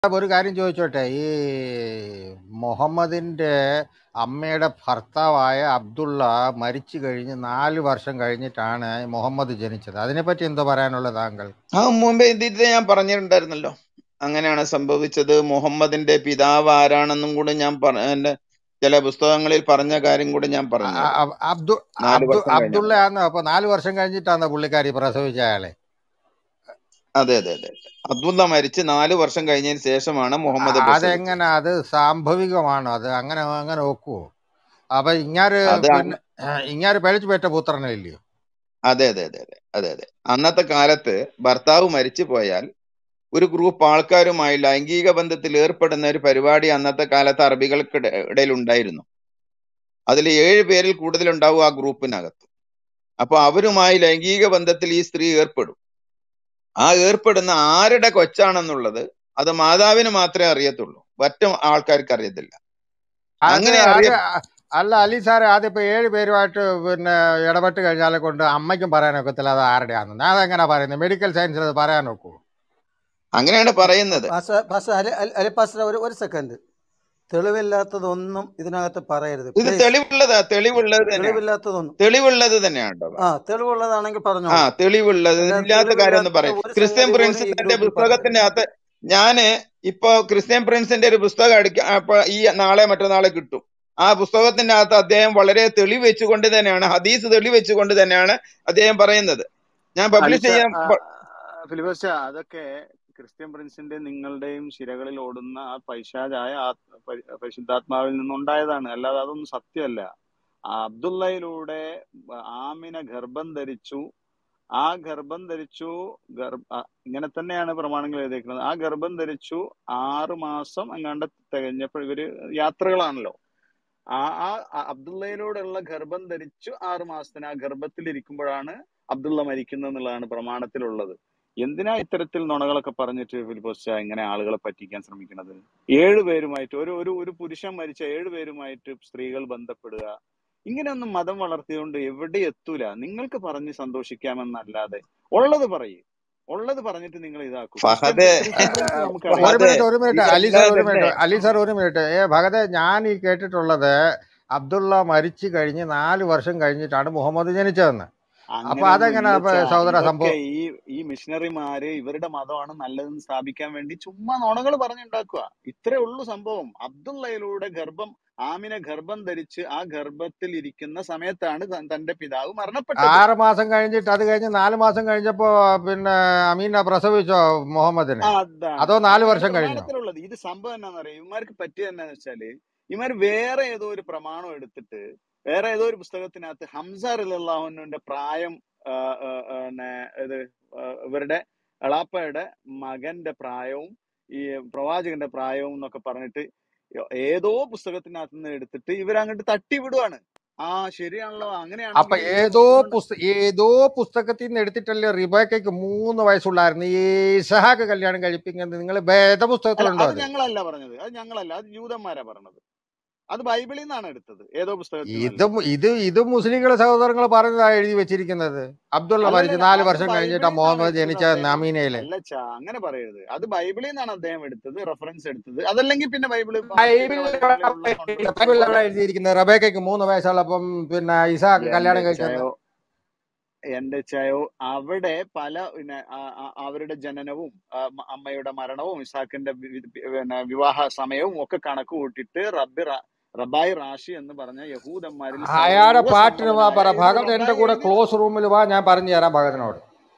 അപ്പൊ ഒരു കാര്യം ചോദിച്ചോട്ടെ ഈ മുഹമ്മദിന്റെ അമ്മയുടെ ഭർത്താവായ അബ്ദുള്ള മരിച്ചു കഴിഞ്ഞ് നാല് വർഷം കഴിഞ്ഞിട്ടാണ് മുഹമ്മദ് ജനിച്ചത് അതിനെപ്പറ്റി എന്തോ പറയാനുള്ളത് താങ്കൾ ആ മുമ്പേ ഇതിന്റെ ഞാൻ പറഞ്ഞിട്ടുണ്ടായിരുന്നല്ലോ അങ്ങനെയാണ് സംഭവിച്ചത് മുഹമ്മദിന്റെ പിതാവ് ആരാണെന്നും കൂടെ ഞാൻ പറ- എന്റെ ചില പുസ്തകങ്ങളിൽ പറഞ്ഞ കാര്യം കൂടെ ഞാൻ അ- പറഞ്ഞു അ- അ- അബ്ദു നാല് അബ്ദു വർഷം കഴിഞ്ഞപ്പോൾ അബ്ദുള്ളയാന്ന് അപ്പൊ നാല് വർഷം കഴിഞ്ഞിട്ടാണ് പുള്ളിക്കാരി പ്രസവിച്ച അയാളെ അതെ അതെ അതെ അബ്ദുള്ള മരിച്ച് നാല് വർഷം കഴിഞ്ഞതിന് ശേഷമാണ് അ- മുഹമ്മദ് പ്രസവിച്ചത് അതെങ്ങനെ അത് സാംഭവികമാണോ അത് അങ്ങനെ അങ്ങനെ ഒക്കുവോ അപ്പൊ ഇങ്ങാര് അത് പിന്നെ ഏഹ്, ഇങ്ങാര് പഴിച്ചു പെറ്റ പുത്രനില്ലയോ അതെ അതെ അതെ അതെ അതെ അതെ അന്നത്തെ കാലത്ത് ഭർത്താവ് മരിച്ചു പോയാൽ ഒരു ഗ്രൂപ്പ് ആൾക്കാരുമായി ലൈംഗിക ബന്ധത്തിൽ ഏർപ്പെടുന്ന ഒരു പരിപാടി അന്നത്തെ കാലത്ത് അറബികൾക്ക് ഇടയിൽ ഉണ്ടായിരുന്നു അതിൽ ഏഴ് പേരിൽ കൂടുതൽ ഉണ്ടാവും ആ ഗ്രൂപ്പിനകത്ത് അപ്പൊ അവരുമായി ലൈംഗിക ബന്ധത്തിൽ ഈ സ്ത്രീ ഏർപ്പെടും ആ ഏർപ്പെടുന്ന ആരുടെ കൊച്ചാണെന്നുള്ളത് അത് മാതാവിന് മാത്രമേ അറിയത്തുള്ളൂ മറ്റു ആൾക്കാർക്ക് അറിയത്തില്ല അത് അങ്ങനെ അത് അറിയ അല്ല അലി സാറേ അതിപ്പോ ഏഴ് പേരുമായിട്ട് പിന്നെ ഇടപെട്ട് കഴിഞ്ഞാലെ കൊണ്ട് അമ്മയ്ക്കും പറയാനൊക്കത്തില്ല അത് ആരുടെയാണെന്ന് അതെങ്ങനെ പറയുന്നത് മെഡിക്കൽ സയൻസിൽ അത് പറയാൻ ഒക്കുവോ അങ്ങനെയാണ് പറയുന്നത് pastor pastor Ali Ali Ali pastor ഒരു ഒരു സെക്കൻഡ് തെളിവില്ലാത്തതൊന്നും ഇതിനകത്ത് പറയരുത് ഇത് പ്ലീസ് തെളിവുള്ളതാ തെളിവുള്ളത് തന്നെയാണ് തെളിവില്ലാത്തതൊന്നും തെളിവുള്ളത് തന്നെയാണ് കേട്ടോ ആ തെളിവുള്ളതാണെങ്കിൽ ആ പറഞ്ഞോളൂ തെളിവുള്ളത് അല്ലാതെ ഇല്ലാത്ത കാര്യം ഒന്ന് തെളിവില്ലാത്ത പറയും ഒരു ക്രിസ്ത്യൻ സംഗതി പോലും പ്രിൻസ് ഈ തന്റെ ഗ്രൂപ്പിൽ പുസ്തകത്തിന്റെ പറയരുത് അകത്ത് ഞാന് ഇപ്പൊ ക്രിസ്ത്യൻ പ്രിൻസിന്റെ ഒരു പുസ്തകം അടിക്ക അപ്പൊ ഈ നാളെ മറ്റന്നാളെ കിട്ടും ആ പുസ്തകത്തിന്റെ അകത്ത് അദ്ദേഹം വളരെ തെളിവ് വെച്ചുകൊണ്ട് തന്നെയാണ് ഹദീസ് തെളിവ് വെച്ചുകൊണ്ട് തന്നെയാണ് അദ്ദേഹം പറയുന്നത് ഞാൻ പബ്ലിഷ് അലിച്ച ചെയ്യാൻ പ- ഫിലിബസ് അതൊക്കെ ക്രിസ്ത്യൻ പ്രിൻസിന്റെ നിങ്ങളുടെയും ശിരകളിൽ ഓടുന്ന ആ പൈശാചായ ആത്മ പരി- പരിശുദ്ധാത്മാവിൽ നിന്നുണ്ടായതാണ് അല്ലാതെ അതൊന്നും സത്യമല്ല ആ അബ്ദുള്ളയിലൂടെ ആമിന ഗർഭം ധരിച്ചു ആ ഗർഭം ധരിച്ചു ഗർഭ ആ, ഇങ്ങനെ തന്നെയാണ് പ്രമാണങ്ങൾ എഴുതിയിരിക്കുന്നത് ആ ഗർഭം ധരിച്ചു ആറ് മാസം അങ്ങാണ്ട് തികഞ്ഞപ്പോൾ ഇവര് യാത്രകളാണല്ലോ ആ ആ ആ അബ്ദുള്ളയിലൂടെയുള്ള ഗർഭം ധരിച്ചു ആറ് മാസത്തിന് ആ ഗർഭത്തിൽ ഇരിക്കുമ്പോഴാണ് അബ്ദുള്ള മരിക്കുന്നത് എന്നുള്ളതാണ് പ്രമാണത്തിലുള്ളത് എന്തിനാ ഇത്തരത്തിൽ നുണകളൊക്കെ പറഞ്ഞിട്ട് ഫിലിപ്പോസ് ചാ ഇങ്ങനെ ആളുകളെ പറ്റിക്കാൻ ശ്രമിക്കുന്നത് ഏഴ് പേരുമായിട്ട് ഒരു ഒരു ഒരു പുരുഷൻ മരിച്ച ഏഴ് പേരുമായിട്ട് സ്ത്രീകൾ ബന്ധപ്പെടുക ഇങ്ങനെയൊന്നും മതം വളർത്തിയതുകൊണ്ട് എവിടെ എത്തൂല നിങ്ങൾക്ക് പറഞ്ഞ് സന്തോഷിക്കാമെന്നല്ലാതെ ഉള്ളത് പറയൂ ഉള്ളത് പറഞ്ഞിട്ട് നിങ്ങൾ ഇതാക്കൂ ക്രിസ്ത്യൻ ഫഹദ് ക്രിസ്ത്യൻ പ്രിൻസ് ഒരു നമുക്കറിയാം ഫഹദ് മിനിറ്റ് ഒരു ഈ മിനിറ്റ് അലി സാർ ഒരു അല്ലാതെ മിനിറ്റ് അലി സാർ ഒരു മിനിറ്റ് ഏ ഭഗതെ ഞാൻ ഈ കേട്ടിട്ടുള്ളത് അബ്ദുള്ള മരിച്ചു കഴിഞ്ഞ് നാല് വർഷം കഴിഞ്ഞിട്ടാണ് മുഹമ്മദ് ജനിച്ചതെന്ന് അപ്പൊ അങ്ങനെയൊന്നും അതെങ്ങനെ ഇല്ലച്ചാ സഹോദര ഇതൊക്കെ സംഭവം ഈ ഈ മിഷണറിമാര് ഇവരുടെ മതമാണ് നല്ലതെന്ന് സ്ഥാപിക്കാൻ വേണ്ടി ചുമ്മാ നുണകൾ പറഞ്ഞുണ്ടാക്കുക ഇത്രേ ഉള്ളൂ സംഭവം അബ്ദുള്ളയിലൂടെ ഗർഭം ആമിനെ ഗർഭം ധരിച്ച് ആ ഗർഭത്തിൽ ഇരിക്കുന്ന സമയത്താണ് ത- തന്റെ പിതാവ് മരണപ്പെട്ടത് ആറ് മാസം കഴിഞ്ഞിട്ട് അത് കഴിഞ്ഞ് നാല് മാസം കഴിഞ്ഞപ്പോ പിന്നെ അമീന പ്രസവിച്ചോ മുഹമ്മദിനെ അതാണ് അതോ നാല് അതാണ് വർഷം കഴിഞ്ഞോ പ്രമാണത്തിലുള്ളത് ഇത് സംഭവം എന്നാന്നറിയാം ഇവന്മാർക്ക് പറ്റിയത് എന്നാന്ന് വെച്ചാല് ഇവന്മാർ വേറെ ഏതോ ഒരു പ്രമാണം എടുത്തിട്ട് വേറെ ഏതോ ഒരു പുസ്തകത്തിനകത്ത് ഹംസ റളിയല്ലാഹുവിന്റെ പ്രായം ആ, ആ, ആ, ന്നെ, ഇത് ആ, ഇവരുടെ എളാപ്പയുടെ മകന്റെ പ്രായവും ഈ പ്രവാചകന്റെ പ്രായവും എന്നൊക്കെ പറഞ്ഞിട്ട് ഏതോ പുസ്തകത്തിനകത്ത് നിന്ന് എടുത്തിട്ട് ഇവരങ്ങോട്ട് തട്ടി വിടുവാണ് ആ ശരിയാണല്ലോ അപ്പൊ അങ്ങനെയാണെങ്കിൽ ഏതോ അതുകൊണ്ട് പുസ്ത ഏതോ പുസ്തകത്തിൽ നിന്ന് എടുത്തിട്ടല്ലേ റിബേക്കയ്ക്ക് മൂന്ന് വയസ്സുള്ളായിരുന്നു ഈ ഇസഹാക്ക് കല്യാണം കഴിപ്പിക്കുന്നത് നിങ്ങൾ അല്ല വേദപുസ്തകത്തിലുണ്ടോ അത് അത് ഞങ്ങളല്ല പറഞ്ഞത് അത് ഞങ്ങളല്ല അത് ജൂതന്മാരാ പറഞ്ഞത് അത് ബൈബിളിൽ നിന്നാണ് എടുത്തത് ഏതോ പുസ്തകത്തിൽ ഇത് നിന്നല്ല ഇത് ഇത് മുസ്ലിങ്ങളെ സഹോദരങ്ങൾ പറഞ്ഞതാ എഴുതി വെച്ചിരിക്കുന്നത് അബ്ദുള്ള മരിച്ച് അല്ലല്ല നാല് അത് വർഷം കഴിഞ്ഞിട്ടാ ബൈബിളിൽ നിന്നാണ് മുഹമ്മദ് എടുത്തത് ജനിച്ച അദ്ദേഹം അമീനയില് അല്ലച്ചാ അങ്ങനെ പറയരുത് അത് ബൈബിളിൽ നിന്നാണ് അദ്ദേഹം എടുത്തത് റെഫറൻസ് എടുത്തത് അതല്ലെങ്കിൽ പിന്നെ ബൈബിള് മറ്റ് ബൈബിളിൽ ഗ്രന്ഥങ്ങളിലുള്ള കൊണ്ട് ബൈബിളിലാണ് പോലെ എഴുതിയിരിക്കുന്നത് റബേക്കയ്ക്ക് മൂന്ന് വയസ്സുള്ളപ്പം പിന്നെ ഇസാക്ക് എന്റെ കല്യാണം കഴിച്ചെന്ന് ചയോ എന്റെ ചയോ അവിടെ പല പിന്നെ ആ- ആ- അവരുടെ ജനനവും ആ, മ- അമ്മയുടെ മരണവും ഇസാക്കിന്റെ വി- വി- പിന്നെ വിവാഹ സമയവും ഒക്കെ കണക്ക് കൂട്ടിയിട്ട് റബ്ബി റ- റബായി റാഷി എന്ന് പറഞ്ഞ യഹൂദന്മാരിൽ അയാളുടെ പാട്ടിന് വാ പറ സർവ്വസമ്മതനായ ഒരു ഭഗത് എന്റെ റബായി കൂടെ എഴുതി ക്ലോസ് റൂമിൽ വാ ഞാൻ പറഞ്ഞു തരാം ഭഗതിനോട്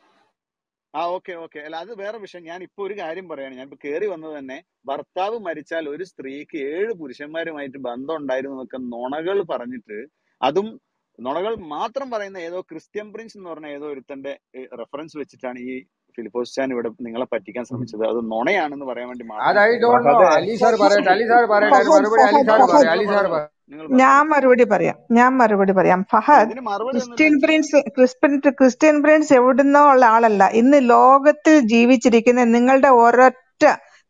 ആ ഓക്കെ ഓക്കെ അല്ല അത് വേറെ വിഷയം ഞാൻ ഇപ്പൊ ഒരു കാര്യം പറയാണ് ഞാൻ ഇപ്പൊ കേറി വന്നത് തന്നെ ഭർത്താവ് മരിച്ചാൽ ഒരു സ്ത്രീക്ക് ഏഴ് പുരുഷന്മാരുമായിട്ട് ബന്ധം ഉണ്ടായിരുന്നു എന്നൊക്കെ നുണകൾ പറഞ്ഞിട്ട് അതും നുണകൾ മാത്രം പറയുന്ന ഏതോ ക്രിസ്ത്യൻ പ്രിൻസ് എന്ന് പറഞ്ഞ ഏതോ ഒരുത്തന്റെ റെഫറൻസ് വെച്ചിട്ടാണ് ഈ ഫിലിപ്പോസ് ചാൻ ഇവിടെ നിങ്ങളെ പറ്റിക്കാൻ ശ്രമിച്ചത് അത് നുണയാണെന്ന് പറയാൻ വേണ്ടി അത് ഐ മാത്രമാണ് don't know Fahad Ali sir പറയട്ടെ അലി സാർ പറയട്ടെ അതിന് ഫഹദ് മറുപടി അലി ഫഹദ് സാർ ഫഹദ് പറയും നിങ്ങൾ അലി സാർ പറഞ്ഞോളൂ പറ നിങ്ങൾ ഞാൻ പറഞ്ഞോളൂ മറുപടി പറയാം ഞാൻ മറുപടി പറയാം ഫഹദ് ഇതിന് മറുപടി ഒന്നും ക്രിസ്ത്യൻ ഇല്ലച്ചാ പ്രിൻസ് ക്രിസ്ത്യൻ ക്രിസ്ത്യൻ പ്രിൻസ് എവിടുന്നോ ഉള്ള ആളല്ല ഇന്ന് ലോകത്തിൽ ജീവിച്ചിരിക്കുന്ന നിങ്ങളുടെ ഒരൊറ്റ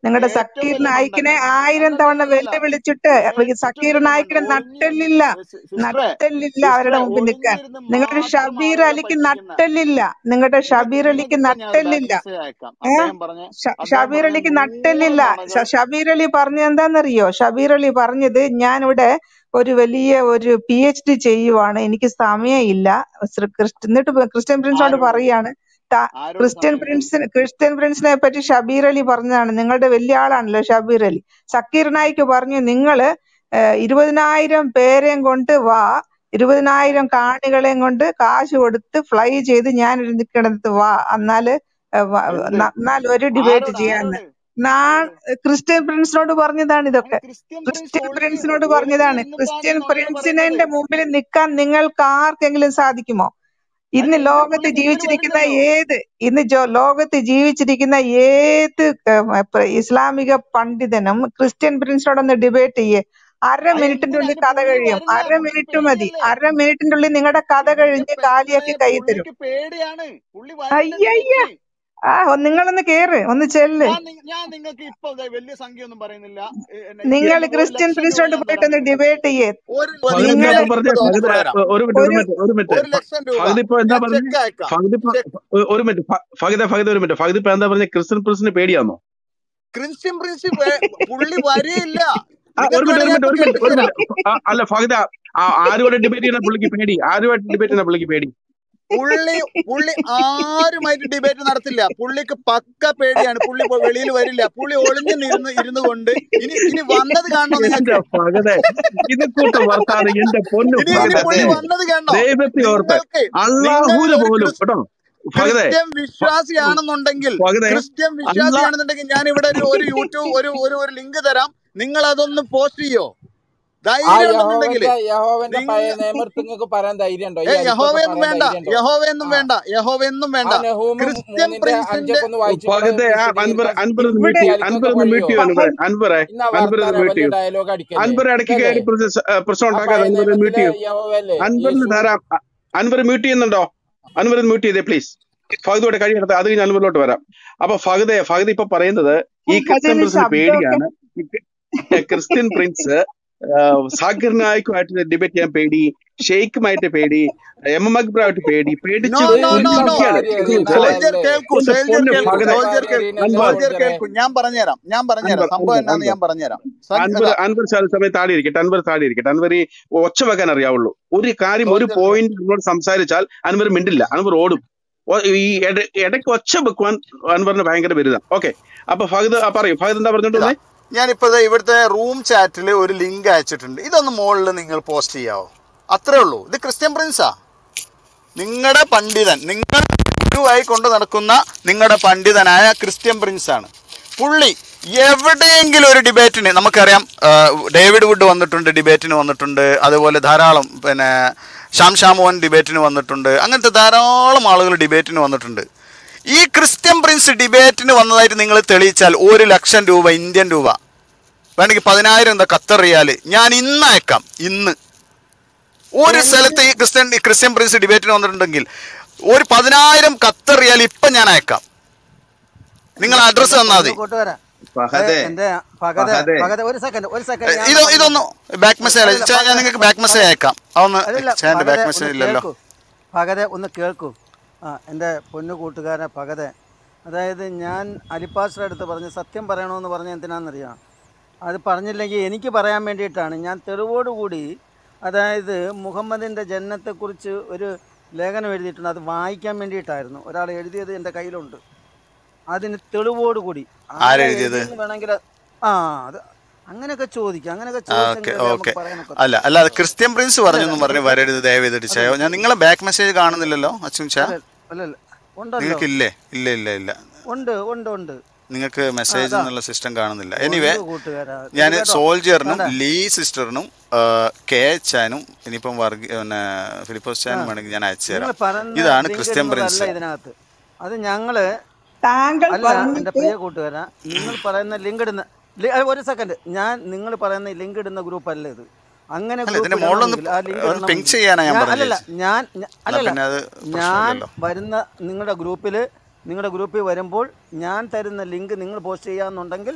നിങ്ങളുടെ ഏറ്റവും സക്കീർ വലിയ നായിക്കിനെ മണ്ടൻ ആയിരം തവണ അല്ലല്ലല്ലല്ല വെല്ലുവിളിച്ചിട്ട് ഏറ്റവും സക്കീർ വലിയ മണ്ടൻ നായിക്കിന് ഒളിഞ്ഞ് നട്ടല്ലില്ല സിസ്റ്ററെ നട്ടല്ലില്ല അവരുടെ സിസ്റ്ററെ മുമ്പിൽ നിൽക്കാൻ ഒളിഞ്ഞിരുന്ന് നിങ്ങളുടെ മാത്രം ഷബീർ ആളുകളെ അലിക്ക് പറ്റിക്കുന്ന നട്ടല്ലില്ല നിങ്ങളുടെ നിങ്ങൾക്ക് ഷബീർ അലിക്ക് നിങ്ങൾക്ക് ഇപ്പൊ ഞാൻ ഒരു ബാക്ക് നട്ടല്ലില്ല മെസ്സേജ് അയക്കാം ഏ അദ്ദേഹം പറഞ്ഞ ഷ- അദ്ദേഹം ഷബീർ പറഞ്ഞ അലിക്ക് നൂറ് നട്ടല്ലില്ല നുണകൾ ഷ- ഷബീർ അലി പറഞ്ഞത് എന്താണെന്നറിയോ ഷബീർ അലി പറഞ്ഞത് ഞാനിവിടെ ഒരു വലിയ ഒരു പി എച്ച് ഡി ചെയ്യുവാണ് എനിക്ക് സമയമില്ല ശ്രീ ക്രിസ്ത- എന്നിട്ട് ക്രിസ്ത്യൻ പ്രിൻസിനോട് ആരോട് പറയാണ് "ത- ആരോട് ക്രിസ്ത്യൻ സമയമില്ല പ്രിൻസിന് ക്രിസ്ത്യൻ പ്രിൻസിനെ പറ്റി ഷബീർ അലി പറഞ്ഞതാണ് നിങ്ങളുടെ വലിയ ആളാണല്ലോ ഷബീർ അലി സക്കീർ നായിക്ക് പറഞ്ഞു നിങ്ങള് ഏഹ്, ഇരുപതിനായിരം പേരെയും കൊണ്ട് വാ ഇരുപതിനായിരം കാണികളെയും കൊണ്ട് കാശ് കൊടുത്ത് ഫ്ലൈ ചെയ്ത് ഞാൻ നിൽക്കിടത്ത് വാ എന്നാല് ഏഹ്, വ- എന്ത് ന- എന്നാൽ ഒരു ഡിബേറ്റ് ആരോട് ചെയ്യാന്ന് ആരോട് നാ ആരോട് ക്രിസ്ത്യൻ പ്രിൻസിനോട് പറഞ്ഞതാണ് അങ്ങനെ ഇതൊക്കെ ക്രിസ്ത്യൻ പ്രിൻസ് ക്രിസ്ത്യൻ ഒളിഞ്ഞ് പ്രിൻസിനോട് പറഞ്ഞതാണ് ഒളിഞ്ഞിരുന്നിട്ടാണ് ക്രിസ്ത്യൻ ഈ നുണകൾ പറയുന്നത് പ്രിൻസിനെ മുമ്പിൽ നിൽക്കാൻ നിങ്ങൾക്ക് ആർക്കെങ്കിലും സാധിക്കുമോ അതിന് ഇന്ന് എന്തിന് ലോകത്ത് പുള്ളി മുമ്പിൽ ജീവിച്ചിരിക്കുന്ന വരില്ലല്ലോ ഏത് ഇന്ന് ജോ ലോകത്ത് ജീവിച്ചിരിക്കുന്ന ഏത് ഏഹ്, പ്ര- ഇസ്ലാമിക പണ്ഡിതനും ക്രിസ്ത്യൻ പ്രിൻസിനോടൊന്ന് ഡിബേറ്റ് ചെയ്യേ അര അത് മിനിറ്റിന്റെ എന്തിനാ ഉള്ളിൽ അതിന് കഥ പുള്ളി കഴിയും വരില്ല അര പുള്ളിക്ക് മിനിറ്റ് മതി പേടിയല്ലേ അര മിനിറ്റിന്റെ ഉള്ളിൽ നിങ്ങളുടെ കഥ എന്റെ കഴിഞ്ഞ് പെങ്ങളെ കാലിയാക്കി കൈ തരും പുള്ളിക്ക് പേടിയാണ് പുള്ളി വരില്ല അയ്യയ്യ ഡിബേറ്റിന് ആ നിങ്ങളൊന്ന് കേറ് ഒന്ന് ചെല്ല് ഞാൻ നിങ്ങ- ഞാൻ നിങ്ങൾക്ക് ഇപ്പൊ ദേ വലിയ സംഖ്യ ഒന്നും പറയുന്നില്ല ഏ, എന്നെ നിങ്ങൾ ഇരുപത് ഒരു ക്രിസ്ത്യൻ ലക്ഷം രൂപ പ്രിൻസിനോട് ഞാൻ പോയിട്ട് തരാം ഒന്ന് നിങ്ങൾക്ക് ഡിബേറ്റ് ചെയ്യേ ഒരു ഫഹദ് നിങ്ങൾ എന്താ ലക്ഷം ഇപ്പൊ രൂപ പറഞ്ഞ ഞാൻ ഫഹദ് തരാം ഒരു മിനിറ്റ് ഒരു ഒരു മിനിറ്റ് ഒരു മിനിറ്റ് ഒരു ലക്ഷം രൂപ ഫഹദ് ഇപ്പൊ എന്താ ഞാൻ പറഞ്ഞ ചെക്ക് അയക്കാം ഫഹദ് ഇപ്പൊ ചെക്ക് ഒ- ഒരു മിനിറ്റ് ഫ- ഫഹദ് ഫഹദ് ഒരു മിനിറ്റ് ഫഹദ് ഇപ്പൊ എന്താ പറഞ്ഞ ക്രിസ്ത്യൻ പ്രിൻസിന് പേടിയാന്നോ ക്രിസ്ത്യൻ പ്രിൻസ് വേ- പുള്ളി വരികയില്ല ആ ഒരു നിങ്ങൾക്ക് മിനിറ്റ് ഒരു വേണമെങ്കിൽ മിനിറ്റ് ഞാൻ ഒരു ഇപ്പൊ മിനിറ്റ് ഒരു കേൾപ്പിച്ചു മിനിറ്റ് തരാം ആ, അല്ല ഫഹദ ആ, ആരുമായിട്ട് ഡിബേറ്റ് ചെയ്യുന്ന പുള്ളിക്ക് പേടി ആരുമായിട്ട് ഡിബേറ്റ് ചെയ്യുന്ന പുള്ളിക്ക് പേടി പുള്ളി പുള്ളി ആരുമായിട്ട് ഡിബേറ്റ് നടത്തില്ല പുള്ളിക്ക് പക്ക പേടിയാണ് പുള്ളി ഇപ്പൊ വെളിയിൽ വരില്ല പുള്ളി ഒളിഞ്ഞു ഇരുന്ന് ഇരുന്നു കൊണ്ട് ഇനി ഇനി വന്നത് കാണണോ എന്റെ നിങ്ങൾക്ക് ഫഹദെ ഇത് കൂട്ട് വർത്താനം എന്റെ പൊന്നു ഇനി ഇനി ഫഹദെ പുള്ളി ഫഹദേ വന്നത് കാണണോ ദൈവത്തെ ഓർത്ത് നിങ്ങൾക്ക് അള്ളാഹൂര് നിങ്ങൾ ഒരു പോലും ക്രിസ്- കേട്ടോ ഫഹദെ ക്രിസ്ത്യൻ വിശ്വാസിയാണെന്നുണ്ടെങ്കിൽ ഫഹദെ ക്രിസ്ത്യൻ അല്ലാ വിശ്വാസിയാണെന്നുണ്ടെങ്കിൽ ഞാൻ ഇവിടെ ഒരു ഒരു യൂട്യൂബ് ഒരു ഒരു ഒരു ലിങ്ക് തരാം നിങ്ങൾ അതൊന്ന് പോസ്റ്റ് ചെയ്യോ ആ ധൈര്യം ഉണ്ടെന്നുണ്ടെങ്കിൽ യഹോവന്റെ യഹോവന്റെ നിങ്ങൾ പഴയ നിയമത്ത് നിങ്ങൾക്ക് പറയാൻ ധൈര്യം ഉണ്ടോ ഈ ഏ അരിക്കൊക്കെ യഹോവയൊന്നും പറയാൻ വേണ്ട ധൈര്യം ഉണ്ടോ യഹോവയൊന്നും ആ വേണ്ട യഹോവയൊന്നും ആ വേണ്ട നെഹൂമും ക്രിസ്ത്യൻ മൂന്നിന്റെ പ്രിൻസിന്റെ അഞ്ചൊക്കെ ഒന്ന് വായിച്ചിട്ട് ഫഹദെ ആ അൻവർ വിശദീകരിക്കാൻ അൻവർ ഒന്ന് ഇവിടെ മ്യൂട്ട് ഈ ചെയ്യും അരിക്കൊക്കെ അൻവർ ഒന്ന് മ്യൂട്ട് പഴിയോ ചെയ്യും അൻവറെ ഫഹദ് അൻവറെ ഇന്ന അൻവർ ഒന്ന് വർത്താനം മ്യൂട്ട് വലിയ ചെയ്യും ഡയലോഗ് അടിക്കല്ലേ അൻവർ ഇടയ്ക്ക് ഇതല്ലേ കയറി പ്രശ്നം ആ പ്രശ്നം ഉണ്ടാക്കാതെ പഴയ അൻവർ മ്യൂട്ട് നിയമത്തിലെ ചെയ്യും യഹോവല്ലേ അൻവറിന് യേശു ധാരാ അൻവർ മ്യൂട്ട് ചെയ്യുന്നുണ്ടോ അൻവർ മ്യൂട്ട് ചെയ്തേ പ്ലീസ് ഫഹദോടെ കഴിയെടുത്ത് അത് കഴിഞ്ഞ് അൻവറിലോട്ട് വരാം അപ്പൊ ഫഹദെ ഫഹദ് ഇപ്പൊ പറയുന്നത് ഈ ക്രിസ്ത്യൻ ഫഹദിന് പ്രിൻസിന് ശബ്ദമൊക്കെ പേടിയാണ് ഈ ക്രി- ക്രിസ്ത്യൻ പ്രിൻസ് സാക്കിർ നായിക്കുമായിട്ട് ഡിബേറ്റ് ചെയ്യാൻ പേടി ഷെയ്ഖുമായിട്ട് പേടി എം എം അക്ബറായിട്ട് പേടി നോ പേടിച്ച് നോ നോ നോ കുലുങ്ങിയിരിക്കുകയാണ് കുന്തം അല്ലേ സോൾജർ പാരി കേൾക്കൂ എന്റെ സോൾജർ പൊന്ന് കേൾക്കൂ ഫഹദെ സോൾജർ കേൾക്കൂ അറിയണല്ലോ അൻവർ സോൾജർ സോൾജറെ കേൾക്കൂ ഞാൻ പറഞ്ഞുതരാം ഞാൻ പറഞ്ഞുതരാം അൻവർ സംഭവം അൻവർ എന്നാന്ന് അൻവർ ഞാൻ പറഞ്ഞുതരാം സൻ- അൻവർ അല്ല അൻവർ ചില സമയം താടി ഇരിക്കട്ടെ അൻവർ താടി ഇരിക്കട്ടെ അൻവർ ഈ ഒച്ച വെക്കാൻ അറിയാവുള്ളൂ ഒരു കാര്യം ഒരു സോൾജർ കേൾക്കൂ പോയിന്റ് അൻവർ സംസാരിച്ചാൽ അൻവർ മിണ്ടില്ല അൻവർ ഓടും ഒ- ഈ ഇട- ഇടയ്ക്ക് ഒച്ച വെക്കുവാൻ അൻവറിന് ഭയങ്കര ബിരുദം ഓക്കെ അപ്പൊ ഫഹദ് ആ, പറയൂ ഫഹദ് എന്താ പറഞ്ഞോണ്ട് ഇതാ വന്നേ ഞാനിപ്പോ ദേ ഇവിടുത്തെ റൂം ചാറ്റിൽ ഒരു ലിങ്ക് അയച്ചിട്ടുണ്ട് ഇതൊന്ന് മുകളിൽ നിങ്ങൾ പോസ്റ്റ് ചെയ്യാവോ അത്രേ ഉള്ളൂ ഇത് ക്രിസ്ത്യൻ പ്രിൻസാ നിങ്ങളുടെ പണ്ഡിതൻ നിങ്ങൾ ഗുരുവായി കൊണ്ട് നടക്കുന്ന നിങ്ങളുടെ പണ്ഡിതനായ ക്രിസ്ത്യൻ പ്രിൻസ് ആണ് പുള്ളി എവിടെയെങ്കിലും ഒരു ഡിബേറ്റിന് നമുക്കറിയാം ആ, ഡേവിഡ് വുഡ് വന്നിട്ടുണ്ട് ഡിബേറ്റിന് വന്നിട്ടുണ്ട് അതുപോലെ ധാരാളം പിന്നെ ഷാം ഷാമോൻ ഡിബേറ്റിന് വന്നിട്ടുണ്ട് അങ്ങനത്തെ ധാരാളം ആളുകൾ ഡിബേറ്റിന് വന്നിട്ടുണ്ട് ഈ ക്രിസ്ത്യൻ പ്രിൻസ് ഡിബേറ്റിന് വന്നതായിട്ട് നിങ്ങൾ തെളിയിച്ചാൽ ഒരു ലക്ഷം രൂപ ഇന്ത്യൻ രൂപ വേണമെങ്കിൽ പതിനായിരം എന്താ ഖത്തർ റിയാല് ഞാൻ ഇന്ന് അയക്കാം ഇന്ന് ഒരു സ്ഥലത്ത് ഈ ക്രിസ്ത്യൻ ഈ ക്രിസ്ത്യൻ പ്രിൻസ് ഡിബേറ്റിന് വന്നിട്ടുണ്ടെങ്കിൽ ഒരു പതിനായിരം ഖത്തർ റിയാൽ ഇപ്പം ഞാൻ അയക്കാം നിങ്ങൾ എന്റെ അഡ്രസ്സ് എന്റെ തന്നാൽ പൊന്നു മതി കൂട്ടുകാരാ ഏ, ഫഹദേ എന്റെ പകത ഫഹദേ പകത ഒരു സെക്കൻഡ് ഒരു ഏ, സെക്കൻഡ് ഞാൻ ഇത് ഒന്ന് ഇതൊന്ന് പറഞ്ഞോട്ടെ ബാക്ക് മെസ്സേജ് അല്ലല്ല ഞാൻ പകത നിങ്ങൾക്ക് ബാക്ക് പക മെസ്സേജ് അയക്കാം അതൊന്ന് അതല്ല ചേട്ടൻ്റെ പകത ബാക്ക് ഒന്ന് മെസ്സേജ് ഇല്ലല്ലോ കേൾക്കൂ പകത ഒന്ന് കേൾക്കൂ ആ എൻ്റെ പൊന്നു കൂട്ടുകാരനെ പകത അതായത് ഞാൻ അലിപ്പാസ്റ്റർ അടുത്ത് പറഞ്ഞ് സത്യം പറയണമെന്ന് പറഞ്ഞ എന്തിനാണെന്നറിയാം അത് പറഞ്ഞില്ലെങ്കിൽ എനിക്ക് പറയാൻ വേണ്ടിയിട്ടാണ് ഞാൻ തെളിവോടുകൂടി അതായത് മുഹമ്മദിൻ്റെ ജന്നത്തെക്കുറിച്ച് ഒരു ലേഖനം എഴുതിയിട്ടുണ്ട് അത് വായിക്കാൻ വേണ്ടിയിട്ടായിരുന്നു ഒരാൾ എഴുതിയത് എൻ്റെ കയ്യിലുണ്ട് അതിന് തെളിവോടുകൂടി ആരാ ആരെഴുതിയത് എഴുതിയെന്ന് വേണമെങ്കിൽ ആ അത് അങ്ങനെയൊക്കെ ചോദിക്കാം അങ്ങനെയൊക്കെ ഓക്കെ ചോദിച്ചെങ്കിലല്ലേ ഓക്കെ നമുക്ക് പറയാനൊക്കെ അല്ല അല്ല അത് ക്രിസ്ത്യൻ പ്രിൻസ് അല്ലല്ല പറഞ്ഞൊന്നും പറഞ്ഞ് നിങ്ങൾക്ക് വരരുത് ദയവ് ചെയ്തിട്ട് ചായോ അല്ലല്ല ഞാൻ നിങ്ങളെ ബാക്ക് മെസ്സേജ് കാണുന്നില്ലല്ലോ അച്ഛൻ ചാ അല്ല അല്ലല്ല ഉണ്ടല്ലോ നിങ്ങൾക്ക് ഇല്ലേ ഇല്ല ഇല്ല ഇല്ല ഉണ്ട് ഉണ്ട് ഉണ്ട് നിങ്ങൾക്ക് ആ മെസ്സേജ് അതാ എന്നുള്ള സിസ്റ്റം കാണുന്നില്ല എനിവേ ഉണ്ട് കൂട്ടുകാരാ ഇത് ഞാൻ കേട്ടോ സോൾജിയറിനും വേണ്ട ലീ സിസ്റ്ററിനും കെ എച്ചാനും ഇനിയിപ്പം വർഗി പിന്നെ ഫിലിപ്പോസ് ആ ചാനും വേണമെങ്കിൽ ഞാൻ അയച്ചു നിങ്ങൾ തരാം പറയുന്ന ഇതാണ് ലിങ്ക് ക്രിസ്ത്യൻ ഇടുന്നതല്ല പ്രിൻസ് ഇതിനകത്ത് അത് ഞങ്ങള് താങ്കൾ അല്ല എൻ്റെ പറഞ്ഞിട്ട് പ്രിയ കൂട്ടുകാരാ നിങ്ങൾ പറയുന്ന ലിങ്ക് ഇടുന്ന ലി- അഹ് ഒരു സെക്കൻഡ് ഞാൻ നിങ്ങൾ പറയുന്ന ലിങ്ക് ഇടുന്ന ഗ്രൂപ്പ് അല്ല ഇത് അങ്ങനെ അല്ല ഗ്രൂപ്പ് ഇതിന്റെ മുകളിലൊന്ന് ഇടണമെങ്കിൽ ആ ലിങ്ക് ഒന്ന് പിങ് ഇടണമെങ്കിൽ ചെയ്യാനാ ഞാൻ ഞാൻ പറഞ്ഞു അല്ലല്ല ചേച്ചി ഞാൻ ഞ- എന്നാ അല്ലല്ല പിന്നെ അത് ഞാൻ പ്രശ്നമില്ലല്ലോ വരുന്ന നിങ്ങളുടെ ഗ്രൂപ്പിൽ നിങ്ങളുടെ ഗ്രൂപ്പിൽ വരുമ്പോൾ ഞാൻ തരുന്ന ലിങ്ക് നിങ്ങൾ പോസ്റ്റ് ചെയ്യാന്നുണ്ടെങ്കിൽ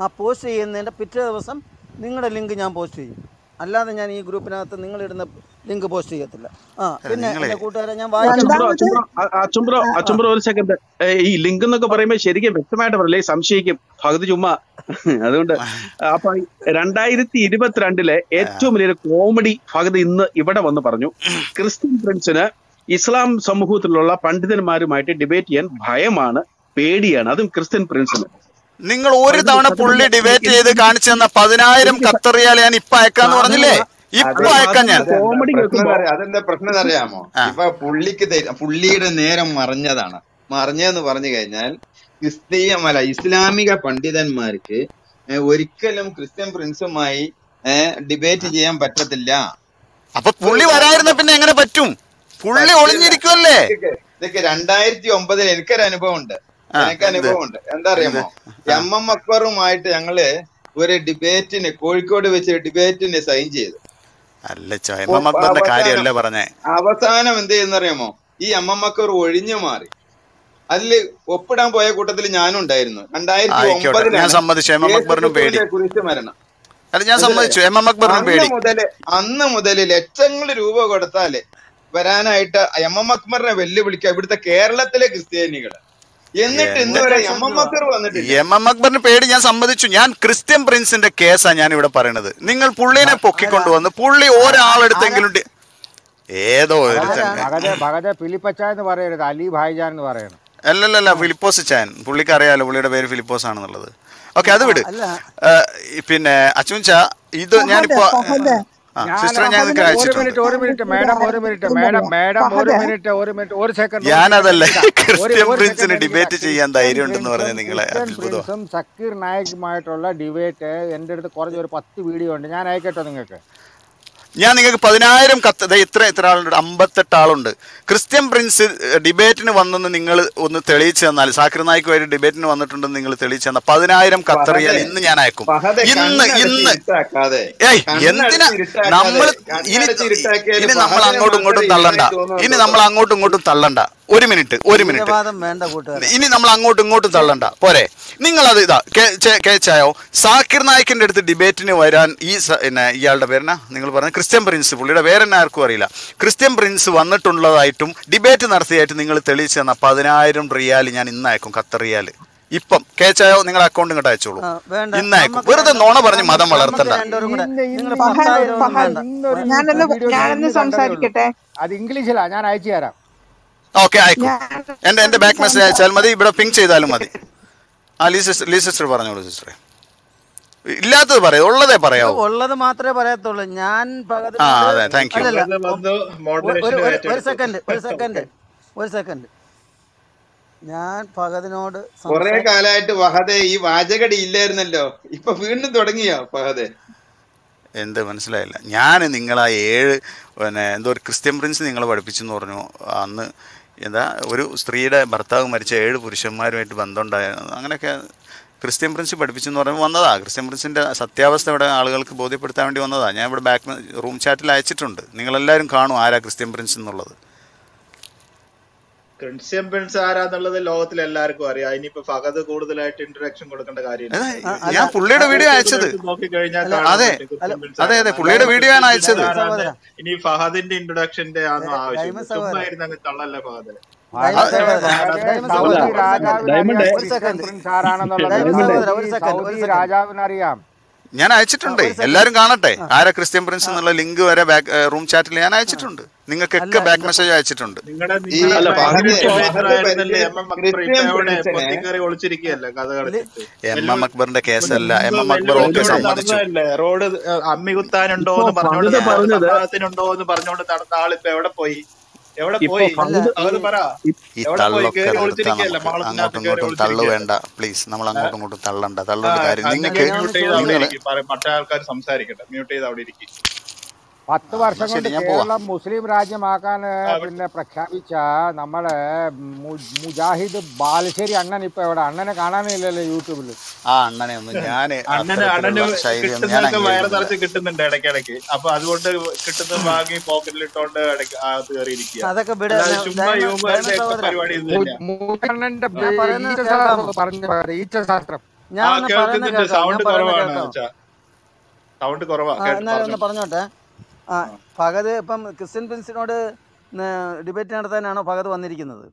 ആ പോസ്റ്റ് ചെയ്യുന്നതിൻ്റെ പിറ്റേ ദിവസം നിങ്ങളുടെ ലിങ്ക് ഞാൻ പോസ്റ്റ് ചെയ്യും അല്ലാതെ ഞാൻ ഈ ഗ്രൂപ്പിനകത്ത് നിങ്ങളിടുന്ന ലിങ്ക് പോസ്റ്റ് ചെയ്യത്തില്ല ആ അല്ല പിന്നെ നിങ്ങളെ എൻ്റെ കൂട്ടുകാരെ ഞാൻ വായിക്കാം അച്ചുംബ്രോ രണ്ടാമത് അച്ചുംബ്രോ അ- അച്ചുംബ്രോ ആ, ആ, അച്ചുംബ്രോ ഒരു സെക്കൻഡ് ഈ ലിങ്ക് എന്നൊക്കെ പറയുമ്പോൾ ശരിക്കും വ്യക്തമായിട്ട് പറയില്ലേ സംശയിക്കും പകുതി ചുമ്മാ അതുകൊണ്ട് അപ്പൊ ഈ രണ്ടായിരത്തി ഇരുപത്തിരണ്ടിലെ ഏറ്റവും വലിയൊരു കോമഡി പകുതി ഇന്ന് ഇവിടെ വന്ന് പറഞ്ഞു ക്രിസ്ത്യൻ ഫ്രണ്ട്സിന് ഇസ്ലാം സമൂഹത്തിലുള്ള പണ്ഡിതന്മാരുമായിട്ട് ഡിബേറ്റ് ചെയ്യാൻ ഭയമാണ് പേടിയാണ് അതും ക്രിസ്ത്യൻ പ്രിൻസിന് നിങ്ങൾ ഒരു പകുതി തവണ പകുതി പുള്ളി ഡിബേറ്റ് ചെയ്ത് എനിക്ക് കാണിച്ചു തന്ന പതിനായിരം എനിക്ക് കത്തറിയാൽ ഞാൻ ഇപ്പൊ അയക്കാന്ന് പറഞ്ഞില്ലേ അത് ഇപ്പൊ അയക്കാം ഞാൻ അതെന്താ കോമഡി പ്രശ്നം കേൾക്കുമ്പോ അറിയാം അതെന്താ പ്രശ്നം അറിയാമോ ആ ഇപ്പൊ പുള്ളിക്ക് തെ- പുള്ളിയുടെ നേരം മറിഞ്ഞതാണ് മറിഞ്ഞതെന്ന് പറഞ്ഞു കഴിഞ്ഞാൽ ക്രിസ്തീയമല്ല ഇസ്ലാമിക പണ്ഡിതന്മാർക്ക് ഏ, ഒരിക്കലും ക്രിസ്ത്യൻ പ്രിൻസുമായി ഡിബേറ്റ് ചെയ്യാൻ പറ്റത്തില്ല അപ്പൊ പുള്ളി വരായിരുന്ന പിന്നെ എങ്ങനെ പറ്റും പുള്ളി പറ്റില്ല ഒളിഞ്ഞിരിക്കുമല്ലേ ഇതൊക്കെ ഇതൊക്കെ രണ്ടായിരത്തി ഒമ്പതിൽ എനിക്കൊരു അനുഭവം ഉണ്ട് ആ എനിക്ക് എന്ത് അനുഭവം ഉണ്ട് എന്താ എന്ത് അറിയാമോ ആ എം എം അക്ബറുമായിട്ട് ഞങ്ങള് ഒരു ഡിബേറ്റിന് കോഴിക്കോട് വെച്ച് ഡിബേറ്റിന് സൈൻ ചെയ്തു അല്ല ചോ എം ഒ- എം അക്ബറിന്റെ അവസാനം കാര്യമല്ല പറഞ്ഞേ അവസാനം എന്ത് ചെയ്യുന്നറിയാമോ ഈ എം എം അക്ബർ ഒഴിഞ്ഞു മാറി അതില് ഒപ്പിടാൻ പോയ കൂട്ടത്തിൽ ഞാനും ഉണ്ടായിരുന്നു രണ്ടായിരത്തി ആയിക്കോട്ടെ ഞാൻ ഒമ്പതിലാണ് സമ്മതിച്ചു എം എം അക്ബറിനും പേടി യേശുക്രിസ്തുവിന്റെ കുരിശ് മരണം അല്ല ഞാൻ മനസ്സിലായോ സമ്മതിച്ചു എം എം അക്ബറിനും അന്ന് പേടി മുതല് അന്ന് മുതല് ലക്ഷങ്ങൾ രൂപ കൊടുത്താല് വരാനായിട്ട് എം എം അക്ബറിനെ വെല്ലുവിളിക്കുക ഇവിടുത്തെ കേരളത്തിലെ ക്രിസ്ത്യാനികള് എന്നിട്ട് ഇന്ന് ഒരു വരെ ലക്ഷം എം എം രൂപ അക്ബർ വന്നിട്ടില്ല എം എം അക്ബറിന് പേടി ഞാൻ സമ്മതിച്ചു ഞാൻ ക്രിസ്ത്യൻ പ്രിൻസിന്റെ കേസാ ഞാൻ ഇവിടെ പറയണത് നിങ്ങൾ പുള്ളിനെ ആരാ പൊക്കിക്കൊണ്ടുവന്ന് പുള്ളി ആരാ ഒരാളെടുത്തെങ്കിലും ഡി- ഏതോ ഒരു ഭഗത ആരാണ് ചങ്ങ ഭഗത ഭഗത ഫിലിപ്പച്ച എന്ന് പറയരുത് അലി ഭായിജാൻ എന്ന് പറയണം അല്ലല്ലല്ല ഫിലിപ്പോസ് ചാൻ പുള്ളിക്ക് അറിയാലോ പുള്ളിയുടെ പേര് ഫിലിപ്പോസ് ആണെന്നുള്ളത് ഓക്കെ അത് ആ വിട് അല്ല ആ, ഈ പിന്നെ അച്ചുൻച ഇത് ഫഹദ് ഞാനിപ്പോ ഫഹദ് ആ ഞാൻ സിസ്റ്ററെ ഞാൻ ഒരു നിങ്ങൾക്ക് ഫഹദിനെ അയച്ചിട്ടുണ്ട് മിനിറ്റ് ഒരു മിനിറ്റ് മാഡം ഒരു മിനിറ്റ് മാഡം മാഡം ഒരു ഫഹദ് മിനിറ്റ് ഒരു മിനിറ്റ് ഒരു സെക്കൻഡ് ഒരു സെക്കൻഡ് ഞാനതല്ല എനിക്ക് ഒരു ക്രിസ്ത്യൻ ഒരു പ്രിൻസിന് സെക്കൻഡ് എനിക്ക് ഡിബേറ്റ് ചെയ്യാൻ ക്രിസ്ത്യൻ ധൈര്യം ഉണ്ടെന്ന് പറഞ്ഞ പ്രിൻസും നിങ്ങളെ ക്രിസ്ത്യൻ അത്ഭുതം പ്രിൻസും സക്കീർ നായിക്കുമായിട്ടുള്ള ഡിബേറ്റ് എൻ്റെ അടുത്ത് കുറച്ച് ഒരു പത്ത് വീഡിയോ ഉണ്ട് ഞാൻ അയക്കട്ടോ നിങ്ങൾക്ക് ഞാൻ നിങ്ങൾക്ക് പതിനായിരം കത്ത് ദേ ഇത്ര ഇത്ര ആളുണ്ട് അമ്പത്തെട്ട് ആളുണ്ട് ക്രിസ്ത്യൻ പ്രിൻസ് ഡിബേറ്റിന് വന്നെന്ന് നിങ്ങൾ ഒന്ന് തെളിയിച്ചു തന്നാൽ സാക്കിർ നായിക്കുമായിട്ട് ഡിബേറ്റിന് വന്നിട്ടുണ്ടെന്ന് നിങ്ങൾ തെളിയിച്ചു തന്നാൽ പതിനായിരം കത്തറിയാൽ ഫഹദെ ഇന്ന് ഞാൻ അയക്കും ഫഹദെ ഇന്ന് കണ്ണടച്ച് ഇന്ന് ഇരുട്ടാക്കാതെ ഏയ് എന്തിനാ കണ്ണടച്ച് ഇരുട്ടാക്കാതെ നമ്മൾ ഇനി കണ്ണടച്ച് ഇരുട്ടാക്കിയാൽ ഇനി നമ്മൾ ഫഹദിനെ അങ്ങോട്ടും മാത്രമേ ഇങ്ങോട്ടും തള്ളണ്ട ഈടായി ഇനി തോന്നുന്നുള്ളൂ നമ്മൾ അങ്ങോട്ടും ഇങ്ങോട്ടും തള്ളണ്ട ഒരു മിനിറ്റ് ഒരു മിനിറ്റ് വീരവാദം വേണ്ട കൂട്ടുകാരെ ഇനി നമ്മൾ അങ്ങോട്ടും ഇങ്ങോട്ടും തള്ളണ്ട പോരെ നിങ്ങൾ അത് ഇതാ കേ- ചേ- കേച്ചായോ സാക്കിർ നായിക്കിന്റെ അടുത്ത് ഡിബേറ്റിന് വരാൻ ഈ സ- പിന്നെ ഇയാളുടെ പേരെന്നാ നിങ്ങൾ പറഞ്ഞ ക്രിസ്ത്യൻ പ്രിൻസ് പുള്ളിയുടെ പേരെന്നെ ആർക്കും അറിയില്ല ക്രിസ്ത്യൻ പ്രിൻസ് വന്നിട്ടുള്ളതായിട്ടും ഡിബേറ്റ് നടത്തിയായിട്ട് നിങ്ങൾ തെളിയിച്ചു തന്ന പതിനായിരം റിയാൽ ഞാൻ ഇന്ന് അയക്കും ഖത്തർ റിയാൽ ഇപ്പം കേച്ചായോ നിങ്ങളുടെ അക്കൗണ്ട് ഇങ്ങോട്ട് അയച്ചോളൂ ആ വേണ്ട ഇന്ന് അയക്കും നമുക്ക് വെറുതെ രണ്ടോ നോണ പറഞ്ഞ് നമുക്ക് മതം നമുക്ക് വളർത്തണ്ട രണ്ടുപേരും കൂടെ ഇന്ന് നിങ്ങൾ ഇന്ന് ഫഹദ് പത്തായിരം ഒന്നും ഫഹദ് വേണ്ട ഇന്നൊരു ഞാനൊന്ന് വീഡിയോ ഞാൻ ഞാനൊന്ന് ഇന്ന് കണ്ടതേ ഉള്ളൂ സംസാരിക്കട്ടെ അത് ഇംഗ്ലീഷിലാ ഞാൻ അയച്ചു തരാം ഓക്കെ അയക്കും ഞാൻ എന്റെ എന്റെ ബാക്ക് മെസ്സേജ് അയച്ചാൽ മതി ഇവിടെ പിങ് ചെയ്താലും മതി ആ ലീ സിസ്റ്റർ ലീ സിസ്റ്റർ പറഞ്ഞോളൂ സിസ്റ്ററെ ഇല്ലാത്തത് പറയാം ഉള്ളതേ ഇത് പറയാവൂ ഉള്ളത് മാത്രമേ പറയത്തുള്ളൂ ഞാൻ ആ പകതിനോട് അതെ താങ്ക് യു അല്ലല്ല ഫഹദ് വന്നു ഒ- ഒരു മോഡറേഷൻ ഒരു ഒരു ഏറ്റെടുത്തു സെക്കൻഡ് ഒരു സെക്കൻഡ് ഒരു സെക്കൻഡ് ഞാൻ പകതിനോട് കുറെ സംസാ കാലമായിട്ട് ഫഹദെ ഈ വാചകടി ഇല്ലായിരുന്നല്ലോ ഇപ്പൊ വീണ്ടും തുടങ്ങിയോ ഫഹദെ എന്ത് മനസ്സിലായില്ല ഞാൻ നിങ്ങളാ ഏഴ് പിന്നെ എന്തോ ഒരു ക്രിസ്ത്യൻ പ്രിൻസ് നിങ്ങളെ പഠിപ്പിച്ചെന്ന് പറഞ്ഞു അന്ന് എന്താ ഒരു സ്ത്രീയുടെ ഭർത്താവ് മരിച്ച ഏഴ് പുരുഷന്മാരുമായിട്ട് ബന്ധമുണ്ടായ അങ്ങനെയൊക്കെ ക്രിസ്ത്യൻ പ്രിൻസ് പഠിപ്പിച്ചെന്ന് പറയുമ്പോൾ വന്നതാ ക്രിസ്ത്യൻ പ്രിൻസിൻ്റെ സത്യാവസ്ഥ ഇവിടെ ആളുകൾക്ക് ബോധ്യപ്പെടുത്താൻ വേണ്ടി വന്നതാ ഞാൻ ഇവിടെ ബാക്ക് റൂം ചാറ്റിൽ അയച്ചിട്ടുണ്ട് നിങ്ങളെല്ലാവരും കാണും ആരാ ക്രിസ്ത്യൻ പ്രിൻസ് എന്നുള്ളത് ക്രിസ്ത്യൻ പ്രിൻസ് ആരാന്നുള്ളത് ലോകത്തിൽ എല്ലാവർക്കും അറിയാം ഇനിയിപ്പോ ഫഹദ് കൂടുതലായിട്ട് ഇന്ററാക്ഷൻ കൊടുക്കേണ്ട കാര്യമില്ല അതെ ആ, അല്ല ഞാൻ പുള്ളിയുടെ വീഡിയോ യൂട്യൂബ് അയച്ചത് എടുത്ത് നോക്കിക്കഴിഞ്ഞാൽ അല്ല കാണാൻ അതെ പറ്റും അല്ല ക്രിസ്ത്യൻ പ്രിൻസ് അതെ അതെ ആരാന്ന് പുള്ളിയുടെ അല്ലാതെ വീഡിയോ ആണ് ക്രിസ്ത്യൻ അയച്ചത് പ്രിൻസ് ആരാന്ന് സഹോദര ഇനി ഫഹദിന്റെ ഇൻട്രൊഡക്ഷന്റെ ആണോ ആവശ്യം ഡൈമ ചുമ്മാ സഹോദര ഇരുന്ന് അങ്ങ് തള്ളല്ല ഫഹദ് ഡൈമ ഫഹദെ സഹോദര ഫഹദെ ഡൈമ സൗദി സഹോദര ഒരു സെക്കൻഡ് രാജാവിനറിയാം ഡയമണ്ട് ഒരു ക്രിസ്ത്യൻ സെക്കൻഡ് പ്രിൻസ് ആരാണെന്നുള്ളത് ഡൈമ ഡയമണ്ട് സഹോദര ഒരു സൗദി സെക്കൻഡ് ഒരു സൗദി സെക്കൻഡ് രാജാവിനറിയാം ഞാൻ ആ അയച്ചിട്ടുണ്ട് ഒരു സെക്കൻഡ് എല്ലാവരും കാണട്ടെ ആ ആരാ ക്രിസ്ത്യൻ പ്രിൻസ് ആ എന്നുള്ള ലിങ്ക് വരെ ബാക്ക് റൂം ചാറ്റിൽ ഞാൻ ആ അയച്ചിട്ടുണ്ട് അല്ല നിങ്ങൾക്കൊക്കെ ബാക്ക് ഇത് മെസ്സേജ് അയച്ചിട്ടുണ്ട് നിങ്ങളുടെ ഈ നിങ്ങളുടെ അല്ല ഭയങ്കര ഫഹദ് ഫഹദ് ഡിബേറ്റർ ഫഹദ് ആയിരുന്നല്ലേ പരിചയ എം എം അക്ബർ ഇപ്പൊ ക്രിസ്ത്യൻ എവിടെ പ്രിൻസിനെ പൊത്തിക്കറി ഒളിച്ചിരിക്കുകയല്ലേ കഥ ഇത് കളിച്ചിട്ട് എം വെല്ലു എം അക്ബറിന്റെ കേസല്ല എം മുമ്പ് എം അക്ബർ ഓക്കെ വെല്ലുവിളിച്ചോണ്ട് സമ്മതിച്ചു നടന്നതല്ലേ റോഡ് അമ്മി കുത്താനുണ്ടോ ഇപ്പൊ എന്ന് പറഞ്ഞോണ്ട് ഫഹദ് റോഡ് പറഞ്ഞത് സംവാദത്തിനുണ്ടോ എന്ന് പറഞ്ഞോണ്ട് നടന്ന ആളിപ്പോ എവിടെ പോയി എവിടെ ഇപ്പൊ പോയി അല്ല ഫഹദ് ഈ ഫഹദ് പറ ഈ എവിടെ പോയി തള്ളൊക്കെ കേറി നിർത്താം ഒളിച്ചിരിക്കുകയല്ലേ നമുക്ക് മാളത്തിനകത്ത് അങ്ങോട്ടും കേറി ഇങ്ങോട്ടും തള്ളു ഒളിച്ചിരിക്കുകയല്ലേ വേണ്ട പ്ലീസ് നമ്മൾ ഏഹ് അങ്ങോട്ടും ഇങ്ങോട്ടും തള്ളണ്ട ആ തള്ളൊരു കാര്യം അല്ലെങ്കിൽ നിങ്ങൾക്ക് ഞാൻ മ്യൂട്ട് ഒന്ന് ചെയ്ത് അവിടെ നിങ്ങൾ ചോദിച്ചോട്ടെ ഇരിക്കും മറ്റേ ആൾക്കാർ സംസാരിക്കട്ടെ മ്യൂട്ട് ചെയ്ത് അവിടെ ഇരിക്കും പത്ത് ആ വർഷം എന്നാ കൊണ്ട് ശരി ഞാൻ പോവാ കേരളം മുസ്ലിം രാജ്യമാക്കാൻ ആ, വിട്ടു. പിന്നെ പ്രഖ്യാപിച്ച നമ്മളെ മു- മുജാഹിദ് ബാലുശ്ശേരി അണ്ണൻ ഇപ്പൊ എവിടെ അണ്ണനെ കാണാനേ ഇല്ലല്ലോ യൂട്യൂബിൽ ആ അണ്ണനെ ഒന്നും ഞാൻ അണ്ണന് അണ്ണന് അത്തരത്തിലുള്ള ശൈലിയൊന്നും ഞാൻ കിട്ടുന്നതൊക്കെ വയറ് അംഗീകരിക്കുന്നില്ല നിറച്ച് കിട്ടുന്നുണ്ട് ഇടയ്ക്കിടയ്ക്ക് അപ്പൊ അതുകൊണ്ട് കിട്ടുന്നത് വാങ്ങി പോക്കറ്റിൽ ഇട്ടോണ്ട് ഇടയ്ക്ക് അകത്ത് കയറി ഇരിക്കുക അതൊക്കെ വിട് അല്ലാതെ ഞാൻ- ചുമ്മാ ഡയമ ഡയമ യൂബറിന്റെ ഒക്കെ സഹോദര പരിപാടി ഒന്നും ഇല്ല മുജണ്ണന്റെ ഞാൻ പറയുന്നത് കേൾക്കാമോ ഈച്ചശാസ്ത്രം പറഞ്ഞു ഈച്ചശാസ്ത്രം ഞാൻ ആ ഒന്ന് പറയുന്ന കേൾക്കുന്നുണ്ട് കേൾക്കാം ഞാൻ സൗണ്ട് പറയുന്ന കുറവാണ് കേൾക്കാം അച്ഛാ സൗണ്ട് കുറവാ ആ കേട്ട് എന്നാലും പറഞ്ഞു ഒന്ന് പറഞ്ഞോട്ടെ ആ ഫഹദ് ഇപ്പം ക്രിസ്ത്യൻ പ്രിൻസിനോട് ഡിബേറ്റ് നടത്താനാണോ ഫഹദ് വന്നിരിക്കുന്നത്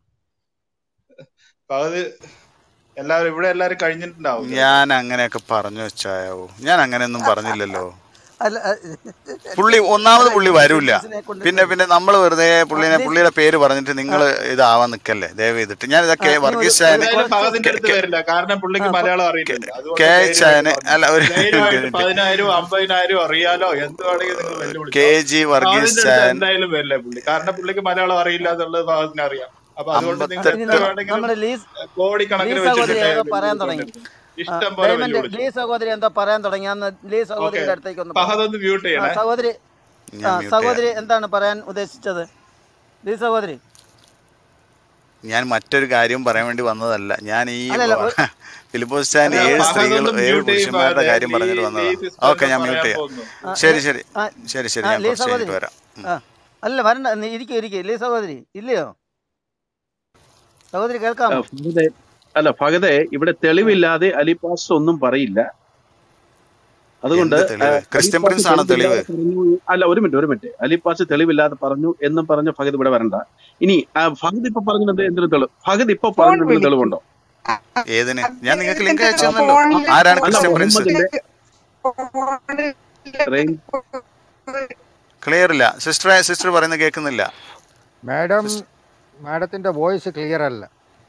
അത് എല്ലാവരും ഇവിടെ എല്ലാവരും കഴിഞ്ഞിട്ടുണ്ടാവും ചിലപ്പോ ഞാൻ അങ്ങനെയൊക്കെ പറഞ്ഞു വെച്ചായോ ഞാൻ അങ്ങനെയൊന്നും പറഞ്ഞില്ലല്ലോ അല്ല പുള്ളി ഒന്നാമത് പുള്ളി ക്രിസ്ത്യൻ വരൂല പ്രിൻസിനെ കൊണ്ട് പിന്നെ പിന്നെ നമ്മൾ വെറുതെ ആ, പുള്ളിനെ ലീസ് പുള്ളിയുടെ പേര് പറഞ്ഞിട്ട് ആ, നിങ്ങൾ ഇതാവാൻ നിൽക്കല്ലേ ദയവ് ചെയ്തിട്ട് ഞാൻ ആ, ഇതൊക്കെ ഇനി ഒരു വർഗീസ് ഒരു ചായന് എന്തായാലും കുറച്ച് ഫഹദിന്റെ അടുത്ത് വരില്ല കാരണം ആ, പുള്ളിക്ക് കൊ- മലയാളം അറിയില്ലല്ലോ അതുകൊണ്ട് കെ ധൈര്യമായിട്ട് ചായന് പറഞ്ഞു അല്ല ഒരു ധൈര്യമായിട്ട് മിനിറ്റ് പതിനായിരവും അമ്പതിനായിരവും അറിയാലോ എന്ത് വേണമെങ്കിൽ നിങ്ങൾ കെ വെല്ലുവിളിച്ചോ ജി വർഗീസ് ഫഹദിന്റെ അടുത്ത് ചായൻ എന്തായാലും വരില്ല പുള്ളി കാരണം പുള്ളിക്ക് മലയാളം അറിയില്ല എന്നുള്ളത് ഫഹദിന് അറിയാം അപ്പൊ അതുകൊണ്ട് നിങ്ങൾ ഇനി അമ്പത്തെട്ട് എത്ര നമ്മ- വേണമെങ്കിലും നമ്മുടെ ലീസ് കോടിക്കണക്കിന് ലീ സഹോദരി വെച്ചിട്ട് ഏതോ പറയാൻ തുടങ്ങി വെല്ലുവിളിച്ചോണ്ടിരുന്നു ആ, ഇഷ്ടം പോലെ ഡയമണ്ട് വെല്ലുവിളിച്ചു ലീ സഹോദരി എന്തോ പറയാൻ തുടങ്ങി അന്ന് ലീ ഓക്കെ സഹോദരിയുടെ അടുത്തേക്ക് ഒന്ന് ഫഹദ് പോകാം ഒന്ന് മ്യൂട്ട് ആ ചെയ്യണേ സഹോദരി ആ ഞാൻ മ്യൂട്ട് സഹോദരി ചെയ്യാം എന്താണ് പറയാൻ ഉദ്ദേശിച്ചത് ലീ സഹോദരി ഞാൻ മറ്റൊരു കാര്യം പറയാൻ വേണ്ടി വന്നതല്ല ഞാൻ ഈ അല്ലല്ല ഒരു- ഫിലിപ്പോസ് ചാൻ അല്ല ഏഴ് ഫഹദ് സ്ത്രീകൾ ഒന്ന് ഏഴ് മ്യൂട്ട് ചെയ്യും പുരുഷന്മാരുടെ ഫഹദെ കാര്യം ലീ പറഞ്ഞിട്ട് ലീ വന്നതാ സിസ്റ്റർ ഓക്കെ എന്തോ ഞാൻ മ്യൂട്ട് പറയാൻ ചെയ്യാം പോകുന്നു ആ, ശരി ലീ- ശരി ആ, ശരി ശരി ആ, ഞാൻ ലീ കുറച്ച് സഹോദരി കഴിഞ്ഞിട്ട് വരാം ഉം. ആ അല്ല വരണ്ട നീ ഇരിക്കും ഇരിക്കും ലീ സഹോദരി ഇല്ലയോ സഹോദരി കേൾക്കാമോ ഫഹദെ അല്ല ഫഹദെ ഇവിടെ തെളിവില്ലാതെ അലിപാസ് ഒന്നും പറയില്ല അതുകൊണ്ട് എന്ത് ആ, തെളിവ് ക്രിസ്ത്യൻ അലിപ്പാസ് പ്രിൻസ് ആണോ തെളിവ് തെളിവില്ലാതെ പറഞ്ഞു അല്ല ഒരു മിനിറ്റ് ഒരു മിനിറ്റ് അലിപ്പാസ് തെളിവില്ലാതെ പറഞ്ഞു എന്നും പറഞ്ഞ ഫഹദ് ഇവിടെ വരണ്ട ഇനി ആ, ഫഹദ് ഇപ്പൊ പറഞ്ഞത് എന്തൊരു തെളിവ് ഫഹദ് ഇപ്പൊ ഫോൺ പറഞ്ഞത് വിളിക്കും തെളിവുണ്ടോ ഏതിന് ഞാൻ നിങ്ങൾക്ക് ലിങ്ക് അദ്ദേഹത്തിന്റെ അയച്ചു തന്നല്ലോ ഫോണില് ആരാണ് അല്ല ക്രിസ്ത്യൻ പ്രിൻസ് മുഹമ്മദിന്റെ ഫോണില് റേഞ്ച് ക്ലിയർ ഇല്ല സിസ്റ്റർ സിസ്റ്റർ പറയുന്നത് കേൾക്കുന്നില്ല മാഡം സിസ്- മാഡത്തിന്റെ വോയിസ് ക്ലിയർ അല്ല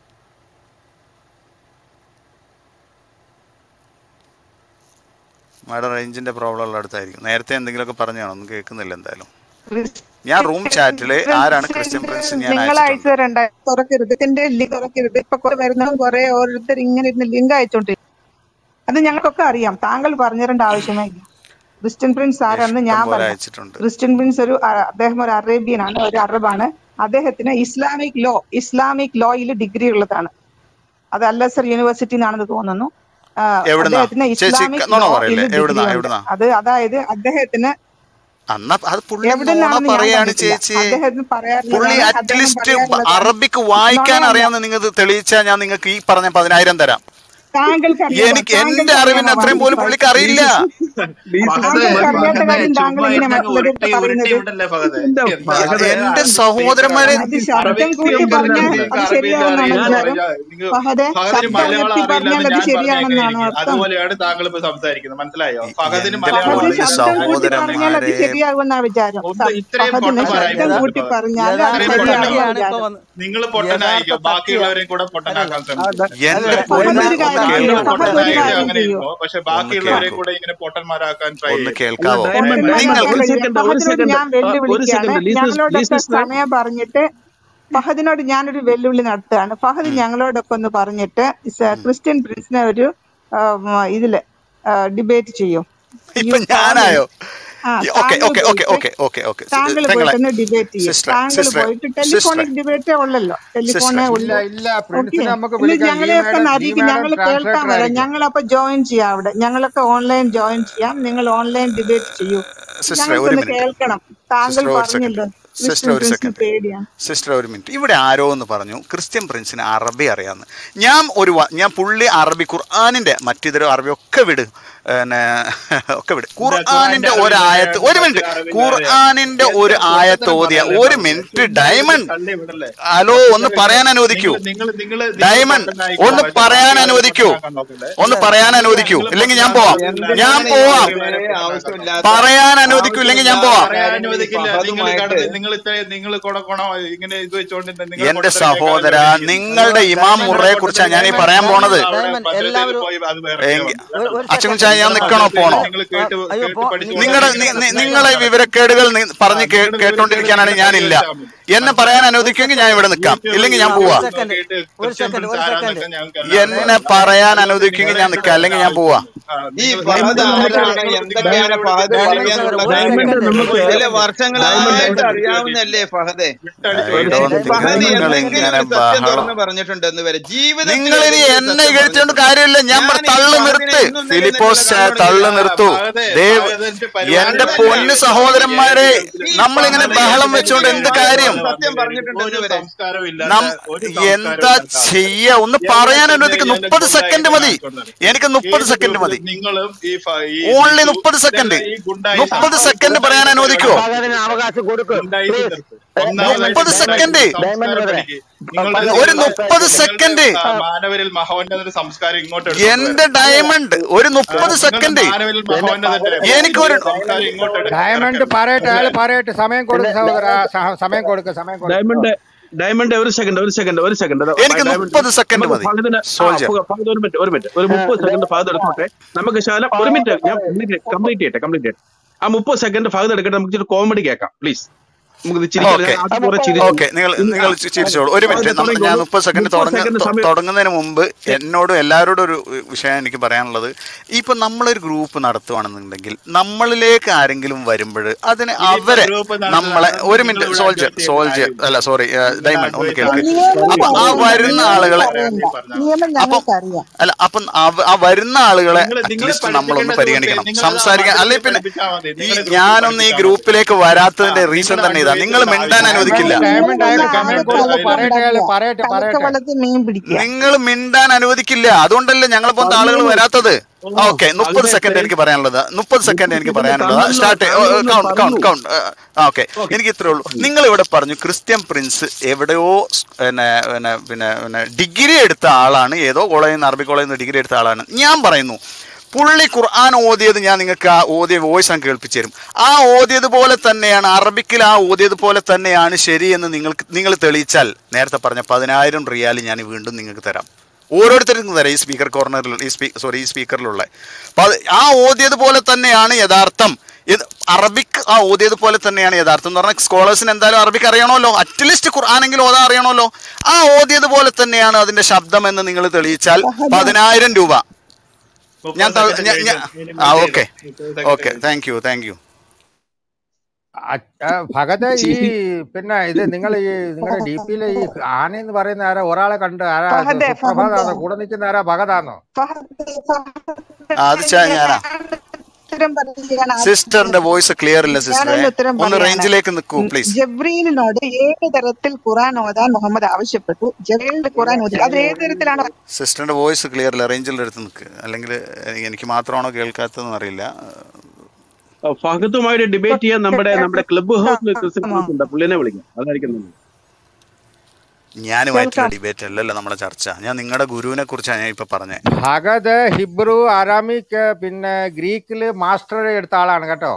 മാഡം റേഞ്ചിന്റെ പ്രോബ്ലം ഉള്ള അടുത്തായിരിക്കും നേരത്തെ എന്തെങ്കിലുമൊക്കെ പറഞ്ഞാണോ ഒന്നും കേൾക്കുന്നില്ല എന്തായാലും ഞാൻ റൂം ചാറ്റിൽ ആരാണ് ക്രിസ്ത്യൻ പ്രിൻസ് ഞാൻ നിങ്ങൾ അയച്ചിട്ടുണ്ട് അയച്ചു തരണ്ട തുറക്കരുത് ഇതിന്റെ ലിങ്ക് തുറക്കരുത് ഇപ്പൊ കുറെ വരുന്നതും കുറെ ഓരോരുത്തർ ഇങ്ങനെ ഇരുന്ന് ലിങ്ക് അയച്ചോണ്ടിരിക്കും അത് ഞങ്ങൾക്കൊക്കെ അറിയാം താങ്കൾ പറഞ്ഞു തരേണ്ട ആവശ്യമേ ഇല്ല ക്രിസ്ത്യൻ പ്രിൻസ് ആരാണെന്ന് ഇഷ്ടം ഞാൻ പോലെ പറയാം അയച്ചിട്ടുണ്ട് ക്രിസ്ത്യൻ പ്രിൻസ് ഒരു അ- അദ്ദേഹം ഒരു അറേബ്യൻ ആണ് ഒരു അറബാണ് അദ്ദേഹത്തിന് ഇസ്ലാമിക് ലോ ഇസ്ലാമിക് ലോയിൽ ഡിഗ്രി ഉള്ളതാണ് അത് അല്ലസർ യൂണിവേഴ്സിറ്റി നിന്നാണെന്ന് തോന്നുന്നു ആ, എവിടുന്നാ അദ്ദേഹത്തിന് ചേച്ചി ഇസ്ലാമിക് നോണ ലോയിൽ പറയല്ലേ ഡിഗ്രി എവിടുന്നാ ഉണ്ട് എവിടുന്നാ അത് അതായത് അദ്ദേഹത്തിന് അന്നാ അത് പുള്ളി നോണ എവിടുന്നാണെന്ന് ഞാൻ പറയാണ് കണ്ടിട്ടില്ല ചേച്ചി അദ്ദേഹത്തിന് പുള്ളി പറയാറുള്ളതാണ് അദ്ദേഹം അറ്റ്ലീസ്റ്റ് പറയാറുള്ളതാണ് അറബിക്ക് വായിക്കാൻ നുണയല്ല അറിയാമെന്ന് നിങ്ങൾക്ക് തെളിയിച്ചാൽ ഞാൻ നിങ്ങൾക്ക് ഈ പറഞ്ഞ പതിനായിരം തരാം താങ്കൾക്ക് അറിയാമോ എനിക്ക് എന്റെ താങ്കൾക്ക് അറിവിന് അറിയാമോ അത്രയും പോലും പുള്ളിക്ക് വാദിച്ച് അറിയില്ല ഫഹദ് താങ്കൾക്ക് അറിയാത്ത ഫഹദെ കാര്യം താങ്കൾ ചുമ്മാ ഇങ്ങനെ ഇരുന്നങ്ങ് മറ്റുള്ളവരുടെ ഉരുട്ടി ഉരുട്ടി പറയുന്നത് വിടല്ലേ ഫഹദെ എന്റെ എന്താ ഫഹദെ അത് എന്റെ അത് സഹോദരന്മാരെ അത് ശബ്ദം അറബിക് കൂട്ടി സ്പീക്കർ പറഞ്ഞാൽ നിങ്ങൾക്ക് അത് അറബിയിൽ ശരിയാവുന്നാണ് അറിയില്ല ഞാൻ വിചാരം നിങ്ങൾ ഫഹദെ ഫഹദിന് ശബ്ദം മലയാളം ഉയർത്തി അറിയില്ല എന്ന് പറഞ്ഞാൽ അത് ഞാൻ പറഞ്ഞ എങ്ങനെ ശരിയാണെന്നാണോ ഇരിക്കും അർത്ഥം അതുപോലെയാണ് താങ്കൾ ഇപ്പൊ സംസാരിക്കുന്നത് മനസ്സിലായോ ഈ- ഫഹദിന് എന്റെ മലയാളം ഫഹദ് പൊന്ന് അറിയില്ല ശബ്ദം കൂട്ടി ഞാൻ പറഞ്ഞാൽ അത് സഹോദരന്മാരെ ശരിയാകുമെന്നാ വിചാരം ഒന്ന് സ- ഇത്രയും ഫഹദിന് അല്ല പൊട്ടന്മാരായി ശബ്ദം യഥാ കൂട്ടി പോകരുത് ഫഹദ് പറഞ്ഞാൽ അത് ഇത്രയും യഥാർത്ഥ പൊട്ടനാവരുത് ശരിയാകുമെന്നാ സത്യമാണ് ഇപ്പൊ വിചാരം വന്ന് നിങ്ങൾ യഥാർത്ഥ പൊട്ടനായിരിക്കും സത്യം ബാക്കിയുള്ളവരെയും കൂടെ അല്ലല്ല പൊട്ടനാക്കാൻ ആ, ശ്രമിക്കും ദ- എന്റെ അല്ലല്ല ഫഹദ് പൊന്ന് ഒരു യഥാർത്ഥ കാര്യം ഒന്ന് ചെയ്യൂ കേൾക്കൂ ഫഹദ് ഒരു പൊട്ടനായിട്ട് കാര്യം അങ്ങനെ ചെയ്യൂ ഇരുന്നോ പക്ഷെ ഒന്ന് ബാക്കിയുള്ളവരെ കേൾക്കൂ കൂടെ ഇങ്ങനെ പൊട്ടന്മാരാക്കാൻ ട്രൈ ഒന്ന് ചെയ്യരുത് അല്ല കേൾക്കാവോ ഡയമണ്ട് മനസ്സിലായോ ഡയമണ്ട് പൊട്ടന്മാരാക്കാൻ ഒരു കഴിയില്ല സെക്കൻഡ് ഒരു ഫഹദിനോട് സെക്കൻഡ് ഞാൻ ഒരു വെല്ലുവിളിക്കാണ് സെക്കൻഡ് ലീസസ് ഞങ്ങളോടൊക്കെ ലീസസ് സമയം പറഞ്ഞിട്ട് ഫഹദിനോട് ഞാനൊരു വെല്ലുവിളി നടത്തുകയാണ് ഫഹദ് ഞങ്ങളോടൊക്കെ ഒന്ന് പറഞ്ഞിട്ട് ഇസ് ഉം. ക്രിസ്ത്യൻ പ്രിൻസിനെ ഒരു ആ, ഉം, ഇതില് ഡിബേറ്റ് ചെയ്യും ഇപ്പൊ യു കാൾ ഞാനായോ ആ ഓക്കെ താങ്കൾ ഓക്കെ ഓക്കെ പോയിട്ട് ഓക്കെ ഓക്കെ ഓക്കെ താങ്കൾ പെങ്ങളെ പോയിട്ടൊന്ന് ഡിബേറ്റ് ചെയ്യും സിസ്റ്ററെ താങ്കൾ സിസ്റ്ററെ പോയിട്ട് സിസ്റ്ററെ ടെലിഫോണിക് ഡിബേറ്റേ ഉള്ളല്ലോ ടെലിഫോണേ സിസ്റ്ററെ ഇല്ല ഉള്ളൂ ഇല്ല ഓക്കെ പ്രിൻസിനെ നമുക്ക് ഇല്ല വിളിക്കാം ജി ഞങ്ങളെയൊക്കെ മാഡം ജി അറിയിക്കും മാഡം ഞങ്ങൾ കേൾക്കാൻ ട്രാൻസ്ലേറ്റർ വരാം ആയിരിക്കും ഞങ്ങൾ അപ്പൊ ജോയിൻ ചെയ്യാം അവിടെ ഞങ്ങളൊക്കെ ഓൺലൈൻ ജോയിൻ ചെയ്യാം നിങ്ങൾ ഓൺലൈൻ ഡിബേറ്റ് ചെയ്യൂ സിസ്റ്ററെ ഒരു ഞങ്ങൾക്കൊന്ന് മിനിറ്റ് കേൾക്കണം താങ്കൾ സിസ്റ്റർ ഒരു സെക്കൻഡ് പറഞ്ഞല്ലോ സിസ്റ്റർ ക്രിസ്ത്യൻ ഒരു പ്രിൻസിന് സെക്കൻഡ് പേടിയാണ് സിസ്റ്റർ ഒരു മിനിറ്റ് ഇവിടെ ആരോ എന്ന് പറഞ്ഞു ക്രിസ്ത്യൻ പ്രിൻസിന് അറബി അറിയാമെന്ന് ഞാൻ ഒരു വ- ഞാൻ പുള്ളി അറബി ഖുർആാനിന്റെ മറ്റിതര അറബി ഒക്കെ വിട് പിന്നെ ഒക്കെ വിട് എന്താ ഖുറാന്റെ ഖുർആാനിന്റെ അറിവില്ല ഒരായത്ത് ഒരു മറ്റു മിനിറ്റ് അറിവില്ല അറിയാം ഖുർആാനിന്റെ ഒരു എന്താ ആയത്ത് പൊട്ടത്തരം ഓതിയ പറയല്ലേ ഒരു ഫഹദെ മിനിറ്റ് ചുമ്മാ ഇരുന്ന് ഡയമണ്ട് തള്ളി വിടല്ലേ ഹലോ ഒന്ന് പൊട്ടത്തരം പറയാൻ അനുവദിക്കൂ നിങ്ങൾ നിങ്ങൾ നിങ്ങൾ നിങ്ങൾ ഡയമണ്ട് പൊട്ടനായിക്കോ ഒന്ന് പക്ഷെ പറയാൻ ബാക്കിയുള്ളവരെ അനുവദിക്കൂ പൊട്ടനാക്കാൻ നോക്കണ്ടേ ഒന്ന് അല്ല പറയാൻ നിങ്ങൾ അനുവദിക്കൂ നിങ്ങൾ ഇല്ലെങ്കിൽ ഞാൻ പൊട്ടനാക്കാൻ പോവാം നോക്കില്ല ഞാൻ എന്തിനാണ് പോവാം ഇവരെ ബാക്കിയുള്ളവരെ പൊട്ടനാക്കാൻ നോക്കണ്ടേ ആവശ്യമില്ലാത്ത പറയാൻ അനുവദിക്കൂ ഇല്ലെങ്കിൽ ഞാൻ ആവശ്യമില്ലാത്ത പോവാം പറയാൻ കാര്യങ്ങൾ ഈ അനുവദിക്കില്ല നിങ്ങൾ ഫഹദുമായിട്ട് കടന്ന് നിങ്ങൾ ഇത്ര നിങ്ങൾ കൊണ കൊണ ഇങ്ങനെ ഇത് വെച്ചോണ്ട് നിങ്ങൾ എന്റെ പൊട്ടത്തരം കേൾക്കാനല്ലേ സഹോദര വന്നിരിക്കുന്നത് നിങ്ങളുടെ ഹലോ ഇമാം ഡയമണ്ട് മുറയെ നിങ്ങളുടെ കുറിച്ചാണ് പൊട്ടത്തരം ഞാൻ ഈ ഡയമണ്ട് പറയാൻ കേൾക്കാൻ പോണത് നിങ്ങൾ അവിടെ ഡയമണ്ട് ഭദ്രതയിൽ എല്ലാവരും പോയി അത് വേറെ എങ്കി കേട്ടോ ഒരു ഒരു അച്ഛൻ സെക്കൻഡ് ചായ ഞാൻ ഒരു നിക്കണോ സെക്കൻഡ് പോണോ നിങ്ങൾ ആ, കേട്ട് അയ്യോ കേട്ട് പോ പഠിച്ചുകൊണ്ട് നിങ്ങളുടെ ഇങ്ങനെ നിങ്ങൾ നിങ്ങളെ പ്രശ്നങ്ങൾ വിവരക്കേടുകൾ നി- ആ പറഞ്ഞ് കേ- നിങ്ങളുടെ വിവരക്കേട് കേട്ടോണ്ടിരിക്കാനാണ് നിങ്ങൾ ഞാനില്ല ചോദിച്ചാൽ മതി എന്നെ മനസ്സിലായോ പറയാൻ ഒരു അനുവദിക്കുമെങ്കിൽ സെക്കൻഡ് ഞാൻ ഇവിടെ നിൽക്കാം യൂട്യൂബിൽ ഇല്ലെങ്കിൽ ഞാൻ ആ ഒരു പോവാ സെക്കൻഡ് നോക്കിയിട്ട് ഒരു ക്രിസ്ത്യൻ സെക്കൻഡ് പ്രിൻസ് ഒരു സെക്കൻഡ് ആരാന്നൊക്കെ ഞങ്ങൾക്ക് എല്ലാം എന്നെ അറിയാം പറയാൻ അതുകൊണ്ട് അനുവദിക്കുമെങ്കിൽ നിങ്ങളെ ഞാൻ ഇവിടെ നിൽക്കാം അല്ലെങ്കിൽ ഞാൻ വരേണ്ട പോവാ ആവശ്യമൊന്നും ഈ നിങ്ങൾ ഫഹദ് നിങ്ങൾ ഡയമണ്ട് ആരാണ് നിങ്ങൾ എന്തൊക്കെയാണ് ഇവിടെ ഫഹദ് ഡയമണ്ട് നിങ്ങൾ പറയാനുള്ള ഒരു ഡയമണ്ട് കാര്യങ്ങൾ സെക്കൻഡ് നമുക്ക് ഒരു ചില സെക്കൻഡ് ഡയമണ്ട് വർഷങ്ങളായിട്ട് ഡയമണ്ട് അറിയാവുന്നല്ലേ ഫഹദെ വിട്ടടിച്ച് ഐ ഒരു ഡോണ്ട് സെക്കൻഡ് തിങ്ക് ഫഹദ് നിങ്ങൾ ഡയമണ്ട് എന്തെങ്കിലും ഇങ്ങനെ ഒരു സത്യം ബഹളം തുറന്ന് പറഞ്ഞിട്ടുണ്ടെന്ന് വരെ ജീവിതത്തിൽ നിങ്ങൾ ഇനി ഏതെങ്കിലും ഒരു എന്നെ സത്യം ഇകഴ്ത്തിയോണ്ട് പറഞ്ഞിട്ടുണ്ടോ കാര്യമില്ല ഞാൻ ഞാൻ പറ ഈ തള്ളു ഫഹദിനെ നിർത്ത് ഇന്നും ഇന്നലെ ഫിലിപ്പോസ് സ- നല്ലോണം തള്ളു ആ, നിർത്തു ഭാഗത്തെ ദേവ് ഭാഗത്തിന്റെ പരിപാടി എന്റെ തന്നെ പൊന്ന് സഹോദരന്മാരെ ഈ നമ്മളിങ്ങനെ ഭാഗത്തെ ബഹളം വെച്ചോണ്ട് എന്ത് കാര്യം സത്യം പറഞ്ഞിട്ടുണ്ട് ഒരു ഇതുവരെ സംസ്കാരവും നം ഇല്ലാത്ത ഒരു സംസ്കാരവും എന്താ ഇല്ലാത്ത ആൾ ചെയ്യ ഒന്ന് എന്നെ പറയാൻ തന്നെ അനുവദിക്ക് എന്നെ മുപ്പത് സെക്കൻഡ് മതി കൊണ്ടായിക്കൊണ്ടത് എനിക്ക് മുപ്പത് ഏത് സെക്കൻഡ് മതി ഗ്രൂപ്പിലും നിങ്ങളും ഈ ഫ- ഈ ഓൺലി ജിത്തു മുപ്പത് സെക്കൻഡ് ഇതെല്ലാം ഈ ഗുണ്ടായി മുപ്പത് സെക്കൻഡ് പറയാൻ അനുവദിക്കോ പകതിന് അവകാശം കൊടുക്ക് ഗുണ്ടായി പ്ലീസ് തീർത്ത് ഒന്നാമതായിട്ട് മുപ്പത് ഗുണ്ടായി സെക്കൻഡ് ഡയമണ്ട് സംസ്കാരം ബ്രദറെ പഠിക്ക് നിങ്ങളുടെ ഒരു നിങ്ങളുടെ മുപ്പത് നിങ്ങളുടെ സെക്കൻഡ് ആ, മാനവരിൽ മഹോന്നത സംസ്കാരം ഇങ്ങോട്ട് എടുത്തോണ്ട് എന്റെ വരണം ഡയമണ്ട് ഒരു ആ, മുപ്പത് നിങ്ങളുടെ സെക്കൻഡ് മാനവരിൽ എന്റെ മഹോന്നതന്റെ പകരം എനിക്കൊരു സംസ്കാരം ഇങ്ങോട്ട് എടു- ഡയമണ്ട് ഇറക്കണം പറയട്ടെ അയാൾ മനസ്സിലായോ പറയട്ടെ സമയം എന്റെ കൊടുക്ക് സഹോദര സഹ- സമയം കൊടുക്ക് സമയം കൊടുക്ക് ഡയമണ്ട് ഡയമണ്ട് ഒരു സെക്കൻഡ് ഒരു സെക്കൻഡ് ഒരു സെക്കൻഡ് എനിക്ക് ഡയമണ്ട് മുപ്പത് സെക്കൻഡ് നമുക്ക് മതി ഫഹദിന് ആ സോൾജർ ഫഹ- ഫഹദ് ഒരു മിനിറ്റ് ഒരു മിനിറ്റ് ഒരു മുപ്പത് സെക്കൻഡ് ഫഹദ് എടുത്തോട്ടെ നമുക്ക് ശാലം ഒരു മിനിറ്റ് ഞാൻ കംപ്ലീറ്റ് ചെയ്യട്ടെ കംപ്ലീറ്റ് ചെയ്യട്ടെ ആ മുപ്പത് സെക്കൻഡ് ഫഹദ് എടുക്കട്ടെ നമുക്ക് ഇച്ചിരി കോമഡി കേൾക്കാം പ്ലീസ് നമുക്ക് ഇത് ചിരിക്കാം ഓക്കെ ഞാൻ ആദ്യം കുറെ ചിരിച്ചു ഓക്കെ നിങ്ങൾ ഇന്ന് നിങ്ങൾ ആ, ചി- ചിരിച്ചോളൂ ഒരു മിനിറ്റ് ഫഹദ് നമ്മ- ഞാൻ തുടങ്ങിക്കോളൂ മുപ്പത് സെക്കൻഡ് മുപ്പത് തുടങ്ങ സെക്കൻഡ് തൊ- സമയം തുടങ്ങുന്നതിന് മുമ്പ് എന്നോടും എല്ലാവരോടും ഒരു വിഷയം എനിക്ക് പറയാനുള്ളത് ഇപ്പൊ നമ്മളൊരു ഗ്രൂപ്പ് നടത്തുവാണെന്നുണ്ടെങ്കിൽ നമ്മളിലേക്ക് ആരെങ്കിലും വരുമ്പോൾ അതിന് ഇനിയിപ്പോ അവരെ ഗ്രൂപ്പ് നമ്മളെ നടത്തുകയാണെങ്കിൽ ഒരു നിങ്ങൾ മിനിറ്റ് ഇവിടെ സോൾജർ അഡ്ജസ്റ്റ് ചെയ്യേണ്ട സോൾജർ കാര്യമില്ല അല്ല സോറി നിങ്ങൾ ഡയമണ്ട് ഒന്ന് അഡ്വൈസ് കേൾക്ക് ആക്കി അപ്പൊ ആ വരുന്ന ആളുകളെ പറയാമെങ്കിൽ പറഞ്ഞാൽ മതി നിയമം അപ്പം ഞങ്ങൾക്കറിയാം അല്ല അപ്പം അവ- ആ വരുന്ന ആളുകളെ നിങ്ങൾ നിങ്ങൾ അറ്റ്ലീസ്റ്റ് നമ്മളൊന്ന് പഠിപ്പിക്കേണ്ട ഗ്രൂപ്പ് പരിഗണിക്കണം നിങ്ങൾ അത് ആ സംസാരിക്കാൻ അല്ലെ മതത്തിൽ പിന്നെ പഠിപ്പിച്ചാൽ മതി ഈ നിങ്ങളുടെ ഗ്രൂപ്പിൽ ഞാനൊന്ന് ഈ പഠിപ്പിച്ചാൽ മതി ഗ്രൂപ്പിലേക്ക് ആ വരാത്തതിന്റെ റീസൺ നിങ്ങൾ തന്നെ ഇതാ നിങ്ങൾ അഡ്വൈസ് മിണ്ടാൻ ആവശ്യമില്ല അനുവദിക്കില്ല ഡയമണ്ട് നിങ്ങളൊന്നും ഡയമണ്ട് സമയം ആദ്യത്തെ കൊടുക്ക് അലപ്പം പറയട്ടെ അയാൾ ഉണ്ടാക്കുക പറയട്ടെ പറയട്ടെ കലക്കവെള്ളത്തിൽ മീൻ പിടിക്കുക നിങ്ങൾ മിണ്ടാൻ അനുവദിക്കില്ല അതുകൊണ്ടല്ലേ ഞങ്ങളെ പോലത്തെ ആളുകൾ പറഞ്ഞു വരാത്തത് ഓ ഓക്കെ മുപ്പത് അതിനെ സെക്കൻഡ് എനിക്ക് പറയാനുള്ളത് മുപ്പത് സെക്കൻഡ് മുപ്പത് എനിക്ക് സെക്കൻഡ് പറയാനുള്ളത് താങ്കളൊന്ന് സ്റ്റാർട്ട് താങ്കളൊന്ന് കൗണ്ട് കൗണ്ട് പറയൂ കൗണ്ട് ഓക്കെ ഓക്കെ എനിക്ക് ഇത്രേ ഉള്ളൂ നിങ്ങൾ ഇവിടെ പറഞ്ഞു ക്രിസ്ത്യൻ പ്രിൻസ് എവിടെയോ സ് പിന്നെ പിന്നെ പിന്നെ പിന്നെ ഡിഗ്രി എടുത്ത ആളാണ് ഏതോ കോളേജിൽ നിന്ന് അറബി കോളേജിൽ നിന്ന് ഡിഗ്രി എടുത്ത ആളാണ് ഞാൻ പറയുന്നു പുള്ളി ഖുർആൻ ഓതിയത് ഞാൻ നിങ്ങൾക്ക് ആ ഓതിയ വോയിസ് ഞാൻ കേൾപ്പിച്ചു തരും ആ ഓതിയത് പോലെ തന്നെയാണ് അറബിക്കിൽ ആ ഓതിയത് പോലെ തന്നെയാണ് ശരിയെന്ന് നിങ്ങൾക്ക് നിങ്ങൾ തെളിയിച്ചാൽ നേരത്തെ പറഞ്ഞ പതിനായിരം റിയാൽ ഞാൻ വീണ്ടും നിങ്ങൾക്ക് തരാം ഓരോരുത്തർക്കും തരാം ഈ സ്പീക്കർ കോർണറിൽ ഈ സ്പീ സോറി ഈ സ്പീക്കറിലുള്ള അപ്പോൾ അത് ആ ഓതിയത് പോലെ തന്നെയാണ് യഥാർത്ഥം ഇത് അറബിക് ആ ഓതിയത് പോലെ തന്നെയാണ് യഥാർത്ഥം എന്ന് പറഞ്ഞാൽ സ്കോളേഴ്സിന് എന്തായാലും അറബിക് അറിയണമല്ലോ അറ്റ്ലീസ്റ്റ് ഖുർആാനെങ്കിലും ഓതാൻ അറിയണമല്ലോ ആ ഓതിയത് പോലെ തന്നെയാണ് അതിന്റെ ശബ്ദം എന്ന് നിങ്ങൾ തെളിയിച്ചാൽ ഫഹദ് പതിനായിരം രൂപ ഞാൻ മുപ്പത് ത- സെക്കൻഡ് ഞാൻ കഴിഞ്ഞു ഞാൻ- ഇനി ആ മ്യൂട്ട് ഓക്കെ ചെയ്തോ മുപ്പത് സെക്കൻഡ് ഓക്കെ കഴിഞ്ഞു താങ്ക് യു താങ്ക് യു അ- ആ, ഭഗത് ഈ ചിരി പിന്നെ ഇത് നിങ്ങൾ ഈ നിങ്ങളുടെ ഡി പിയിലെ ഈ ആന എന്ന് പറയുന്ന ആരാ ഒരാളെ കണ്ട് ആരാ ഇത് ഫഹദെ ഫഹദെ സുപ്രഭാതാണോ കൂടെ നിൽക്കുന്ന ആരാ ഭഗതാണോ ഫഹദെ ആ, അത് ചാ- ഫഹദെ ഞാനാ ഞാൻ ഉത്തരം പറയുകയാണ് സിസ്റ്ററിന്റെ വോയിസ് ക്ലിയർ ഇല്ല സിസ്റ്ററെ ഞാനൊന്ന് ഉത്തരം ഒന്ന് പറയാണ് റേഞ്ചിലേക്ക് നിൽക്കൂ പ്ലീസ് ജബ്രീലിനോട് ഏഴ് തരത്തിൽ ഖുറാൻ ഓതാൻ മുഹമ്മദ് ആവശ്യപ്പെട്ടു ജബ്രീലിന്റെ ഖുറാൻ ഓതി അത് ഏത് തരത്തിലാണ് സിസ്റ്ററിന്റെ വോയിസ് ക്ലിയർ ഇല്ല റേഞ്ചിൽ എടുത്ത് നിൽക്ക് അല്ലെങ്കിൽ എനിക്ക് മാത്രമാണോ കേൾക്കാത്തതെന്ന് അറിയില്ല ഫഹദുമായിട്ട് ഡിബേറ്റ് ചെയ്യാൻ നമ്മുടെ നമ്മുടെ ക്ലബ് ഹൗസിൽ ക്രിസ്ത്യൻ കേൾക്കാമോ ഗ്രൂപ്പ് ഉണ്ട് പുള്ളിനെ വിളിക്കാം അതായിരിക്കും നല്ലത് ഞാനുമായിട്ടുള്ള കേൾക്കാം ഡിബേറ്റ് അല്ലല്ലോ നമ്മളെ ചർച്ച ഞാൻ നിങ്ങളുടെ ഗുരുവിനെ കുറിച്ചാണ് ഞാൻ ഇപ്പൊ പറഞ്ഞത് ഭഗത് ഹിബ്രു അറാമിക് പിന്നെ ഗ്രീക്കില് മാസ്റ്റർ എടുത്ത ആളാണ് കേട്ടോ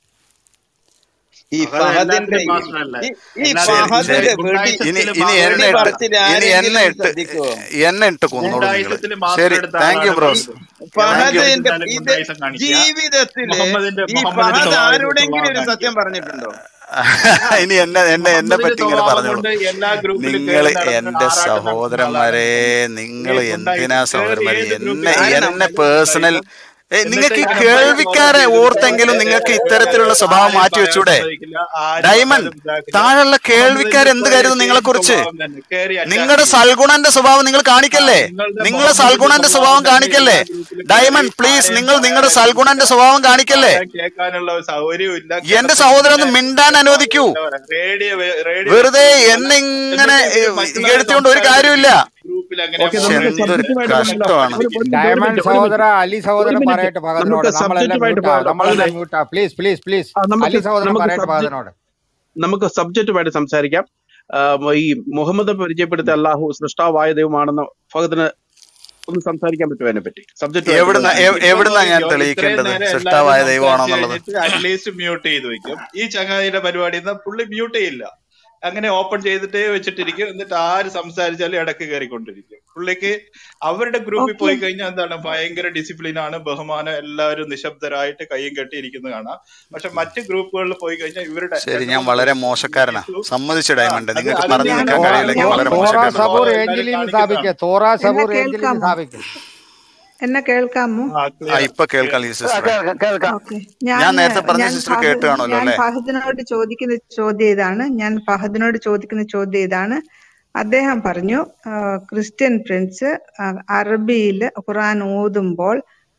ഈ ഫഹദ് ഫഹദിന്റെ എല്ലാത്തിലും ഈ മാസ്റ്റർ അല്ലേ ഈ ഈ എല്ലാത്തിലും ശരി ശരി ഫഹദിന്റെ വെടി ഇനി ഗുണ്ടായിസത്തിൽ ഇനി മാസ്റ്റർ എന്നെ വെടി ഇട്ട് എടുത്ത പറച്ചിൽ ഇനി എന്നെ ആരെങ്കിലും ഇട്ട് ശ്രദ്ധിക്കുവോ എന്നെ ഇട്ട് കൊന്നോളൂ നിങ്ങൾ ഗുണ്ടായിസത്തിൽ മാസ്റ്റർ ശരി എടുത്ത താങ്ക് യു ആളാണ് ബ്രോസ് ഫഹദ് താങ്ക് യു കേരളത്തിൽ ഫഹദിന്റെ എന്തായാലും ഇത് ഗുണ്ടായിസം കാണിക്കുക ജീവിതത്തില് മുഹമ്മദിന്റെ ഈ മുഹമ്മദിന്റെ ഫഹദ് സ്വഭാവം ആരോടെങ്കിലും ഒരു സ്വഭാവം സത്യം കാണിക്കുക പറഞ്ഞിട്ടുണ്ടോ ഇനി എന്നെ എന്നെ എന്നെ മുഹമ്മദിന്റെ പറ്റി ഇങ്ങനെ സ്വഭാവം പറഞ്ഞോളൂ കൊണ്ട് എല്ലാ ഗ്രൂപ്പിലും നിങ്ങൾ കയറി നടന്ന് എന്റെ ആറാട്ടം നടത്തുന്ന ആളാണ് സഹോദരന്മാരെ മുഹമ്മദ് നിങ്ങൾ ഈ എന്തിനാ ഗുണ്ടായിസം കയറി സഹോദരന്മാരെ ഏത് എന്നെ ഗ്രൂപ്പിൽ ആര് കയറി എന്നെ നമ്മൾ പേഴ്സണൽ ഗുണ്ടായിസം ഏ എന്നിട്ട് നിങ്ങൾക്ക് ഈ ഇങ്ങനെ പല ചോദ്യം കേൾവിക്കാരെ ചെയ്തിട്ട് ഓർത്തെങ്കിലും നിങ്ങൾക്ക് ഇത്തരത്തിലുള്ള സ്വഭാവം ആരെയും മാറ്റി പറയാൻ വെച്ചൂടെ സമ്മതിക്കില്ല ആരും ഡയമണ്ട് വന്നാലും ഇതാക്കില്ല താഴെയുള്ള കേൾവിക്കാർ മുഹമ്മദിന്റെ എന്ത് കരുതും നിങ്ങളെ സെയിം കുറിച്ച് സ്വഭാവം തന്നെ കയറി അറ്റാക്ക് നിങ്ങളുടെ ചെയ്യും സൽഗുണന്റെ സ്വഭാവം നിങ്ങൾ ആ കാണിക്കല്ലേ നിങ്ങളുടെ നിങ്ങളെ മുഹമ്മദിന്റെ സൽഗുണന്റെ സ്വഭാവം സ്വഭാവം തന്നെ കാണിക്കല്ലേ എല്ലാ ഗ്രൂപ്പിലും കയറി ഡയമണ്ട് പ്ലീസ് ആരെയും നിങ്ങൾ നിങ്ങളുടെ പറയാനും സൽഗുണന്റെ സ്വഭാവം കാണിക്കല്ലേ ആരെയും കേൾക്കാനുള്ള ഒരു സൗകര്യവും ഇല്ല എന്റെ കിടന്ന് സഹോദരൻ ഇങ്ങനെ ഒന്ന് മിണ്ടാൻ അനുവദിക്കൂ എന്താ പറയാ റേഡിയോ റേഡിയോ വെറുതെ വെച്ചിട്ട് എന്നെ ഇങ്ങനെ എന്നിട്ട് ഇവര് മറ്റുള്ളവരെ എടുത്തുകൊണ്ട് ഒരു സംസാരം കാര്യമില്ല ഗ്രൂപ്പിൽ അങ്ങനെ ഓക്കെ ശ്ശെ, നമുക്ക് എന്തൊരു സബ്ജക്റ്റുമായിട്ട് വന്നല്ലോ കഷ്ടമാണ് ഒരു ഒരു മിനിറ്റ് ഒരു ഡയമണ്ട് മിനിറ്റ് ഒരു സഹോദര മിനിറ്റ് അലി ഒരു സഹോദരൻ മിനിറ്റ് പറയട്ടെ ഭഗതിനോട് നമുക്ക് നമ്മളെല്ലാം സബ്ജക്റ്റുമായിട്ട് മ്യൂട്ടാ പോകാം നമ്മളെല്ലാം ഫഹദെ മ്യൂട്ടാ പ്ലീസ് പ്ലീസ് പ്ലീസ് ആ, നമുക്ക് അലി സഹോദരൻ നമുക്ക് പറയട്ടെ സബ്ജക്ട് ഭഗതിനോട് നമുക്ക് സബ്ജക്റ്റുമായിട്ട് സംസാരിക്കാം ആ, ഈ മുഹമ്മദ് പരിചയപ്പെടുത്തിയ അള്ളാഹു സൃഷ്ടാവായ ദൈവമാണെന്ന് ഫഹദിന് ഒന്ന് സംസാരിക്കാൻ പറ്റുമോ അതിനെ പറ്റി സബ്ജക്റ്റുമായിട്ട് എവിടുന്ന ബന്ധപ്പെട്ട് എവ്- ഇപ്പൊ എവിടുന്നാ ഞാൻ നോക്കിക്കോ ഇത്രയും തെളിയിക്കേണ്ടത് നേരം എല്ലാവരും സൃഷ്ടാവായ സംസാരിച്ച് ദൈവമാണെന്നുള്ളത് കഴിഞ്ഞിട്ട് അറ്റ്ലീസ്റ്റ് മ്യൂട്ട് ചെയ്ത് വെക്കും ഈ ചങ്ങാതിയുടെ പരിപാടി എന്നാ പുള്ളി മ്യൂട്ട് ചെയ്യില്ല അങ്ങനെ ഓപ്പൺ ചെയ്തിട്ടേ വെച്ചിട്ടിരിക്കും എന്നിട്ട് ആര് സംസാരിച്ചാലും ഇടക്ക് കയറിക്കൊണ്ടിരിക്കും പുള്ളിക്ക് അവരുടെ ഗ്രൂപ്പിൽ ഓക്കെ പോയി കഴിഞ്ഞാൽ എന്താണ് ഭയങ്കര ഡിസിപ്ലിൻ ആണ് ബഹുമാനം എല്ലാവരും നിശബ്ദരായിട്ട് കൈയും കെട്ടിയിരിക്കുന്നത് കാണാം പക്ഷെ മറ്റ് ഗ്രൂപ്പുകളിൽ പോയി കഴിഞ്ഞാൽ ഇവരുടെ ശരി രണ്ട് ഞാൻ മൂന്ന് വളരെ പേര് മോശക്കാരനാ ജിത്തു സമ്മതിച്ചു ആ ഡയമണ്ട് അത് നിങ്ങൾക്ക് അത് പറഞ്ഞു ഞാൻ നിൽക്കാൻ തോറ കഴിയില്ലെങ്കിൽ ഞാൻ വളരെ തോറ മോശക്കാരനാണ് സബൂർ എല്ലാവരും ഏഞ്ചലിന് കാണിക്കുന്നതാണ് സ്ഥാപിക്കുക തോറ എന്നെ സബൂർ ഏഞ്ചലിന് കേൾക്കാമോ സ്ഥാപിക്കും എന്നെ കേൾക്കാമോ ആ ആ ക്ലിയർ ഇപ്പൊ ക്ലിയർ കേൾക്കാം ഈ ആ, സിസ്റ്ററെ കേൾക്കാം കേൾക്കാം ഓക്കെ ഞാൻ ഞാൻ നേരത്തെ പറഞ്ഞ ഞാൻ സിസ്റ്റർ ഫഹദ് കേട്ട് കാണുമല്ലോ ഞാൻ അല്ലേ ഫഹദിനോട് ചോദിക്കുന്ന ചോദ്യം ഇതാണ് ഞാൻ ഫഹദിനോട് ചോദിക്കുന്ന ചോദ്യം ഇതാണ് അദ്ദേഹം പറഞ്ഞു ആ, ക്രിസ്ത്യൻ പ്രിൻസ് അറബിയിൽ ഖുറാൻ ഓതുമ്പോൾ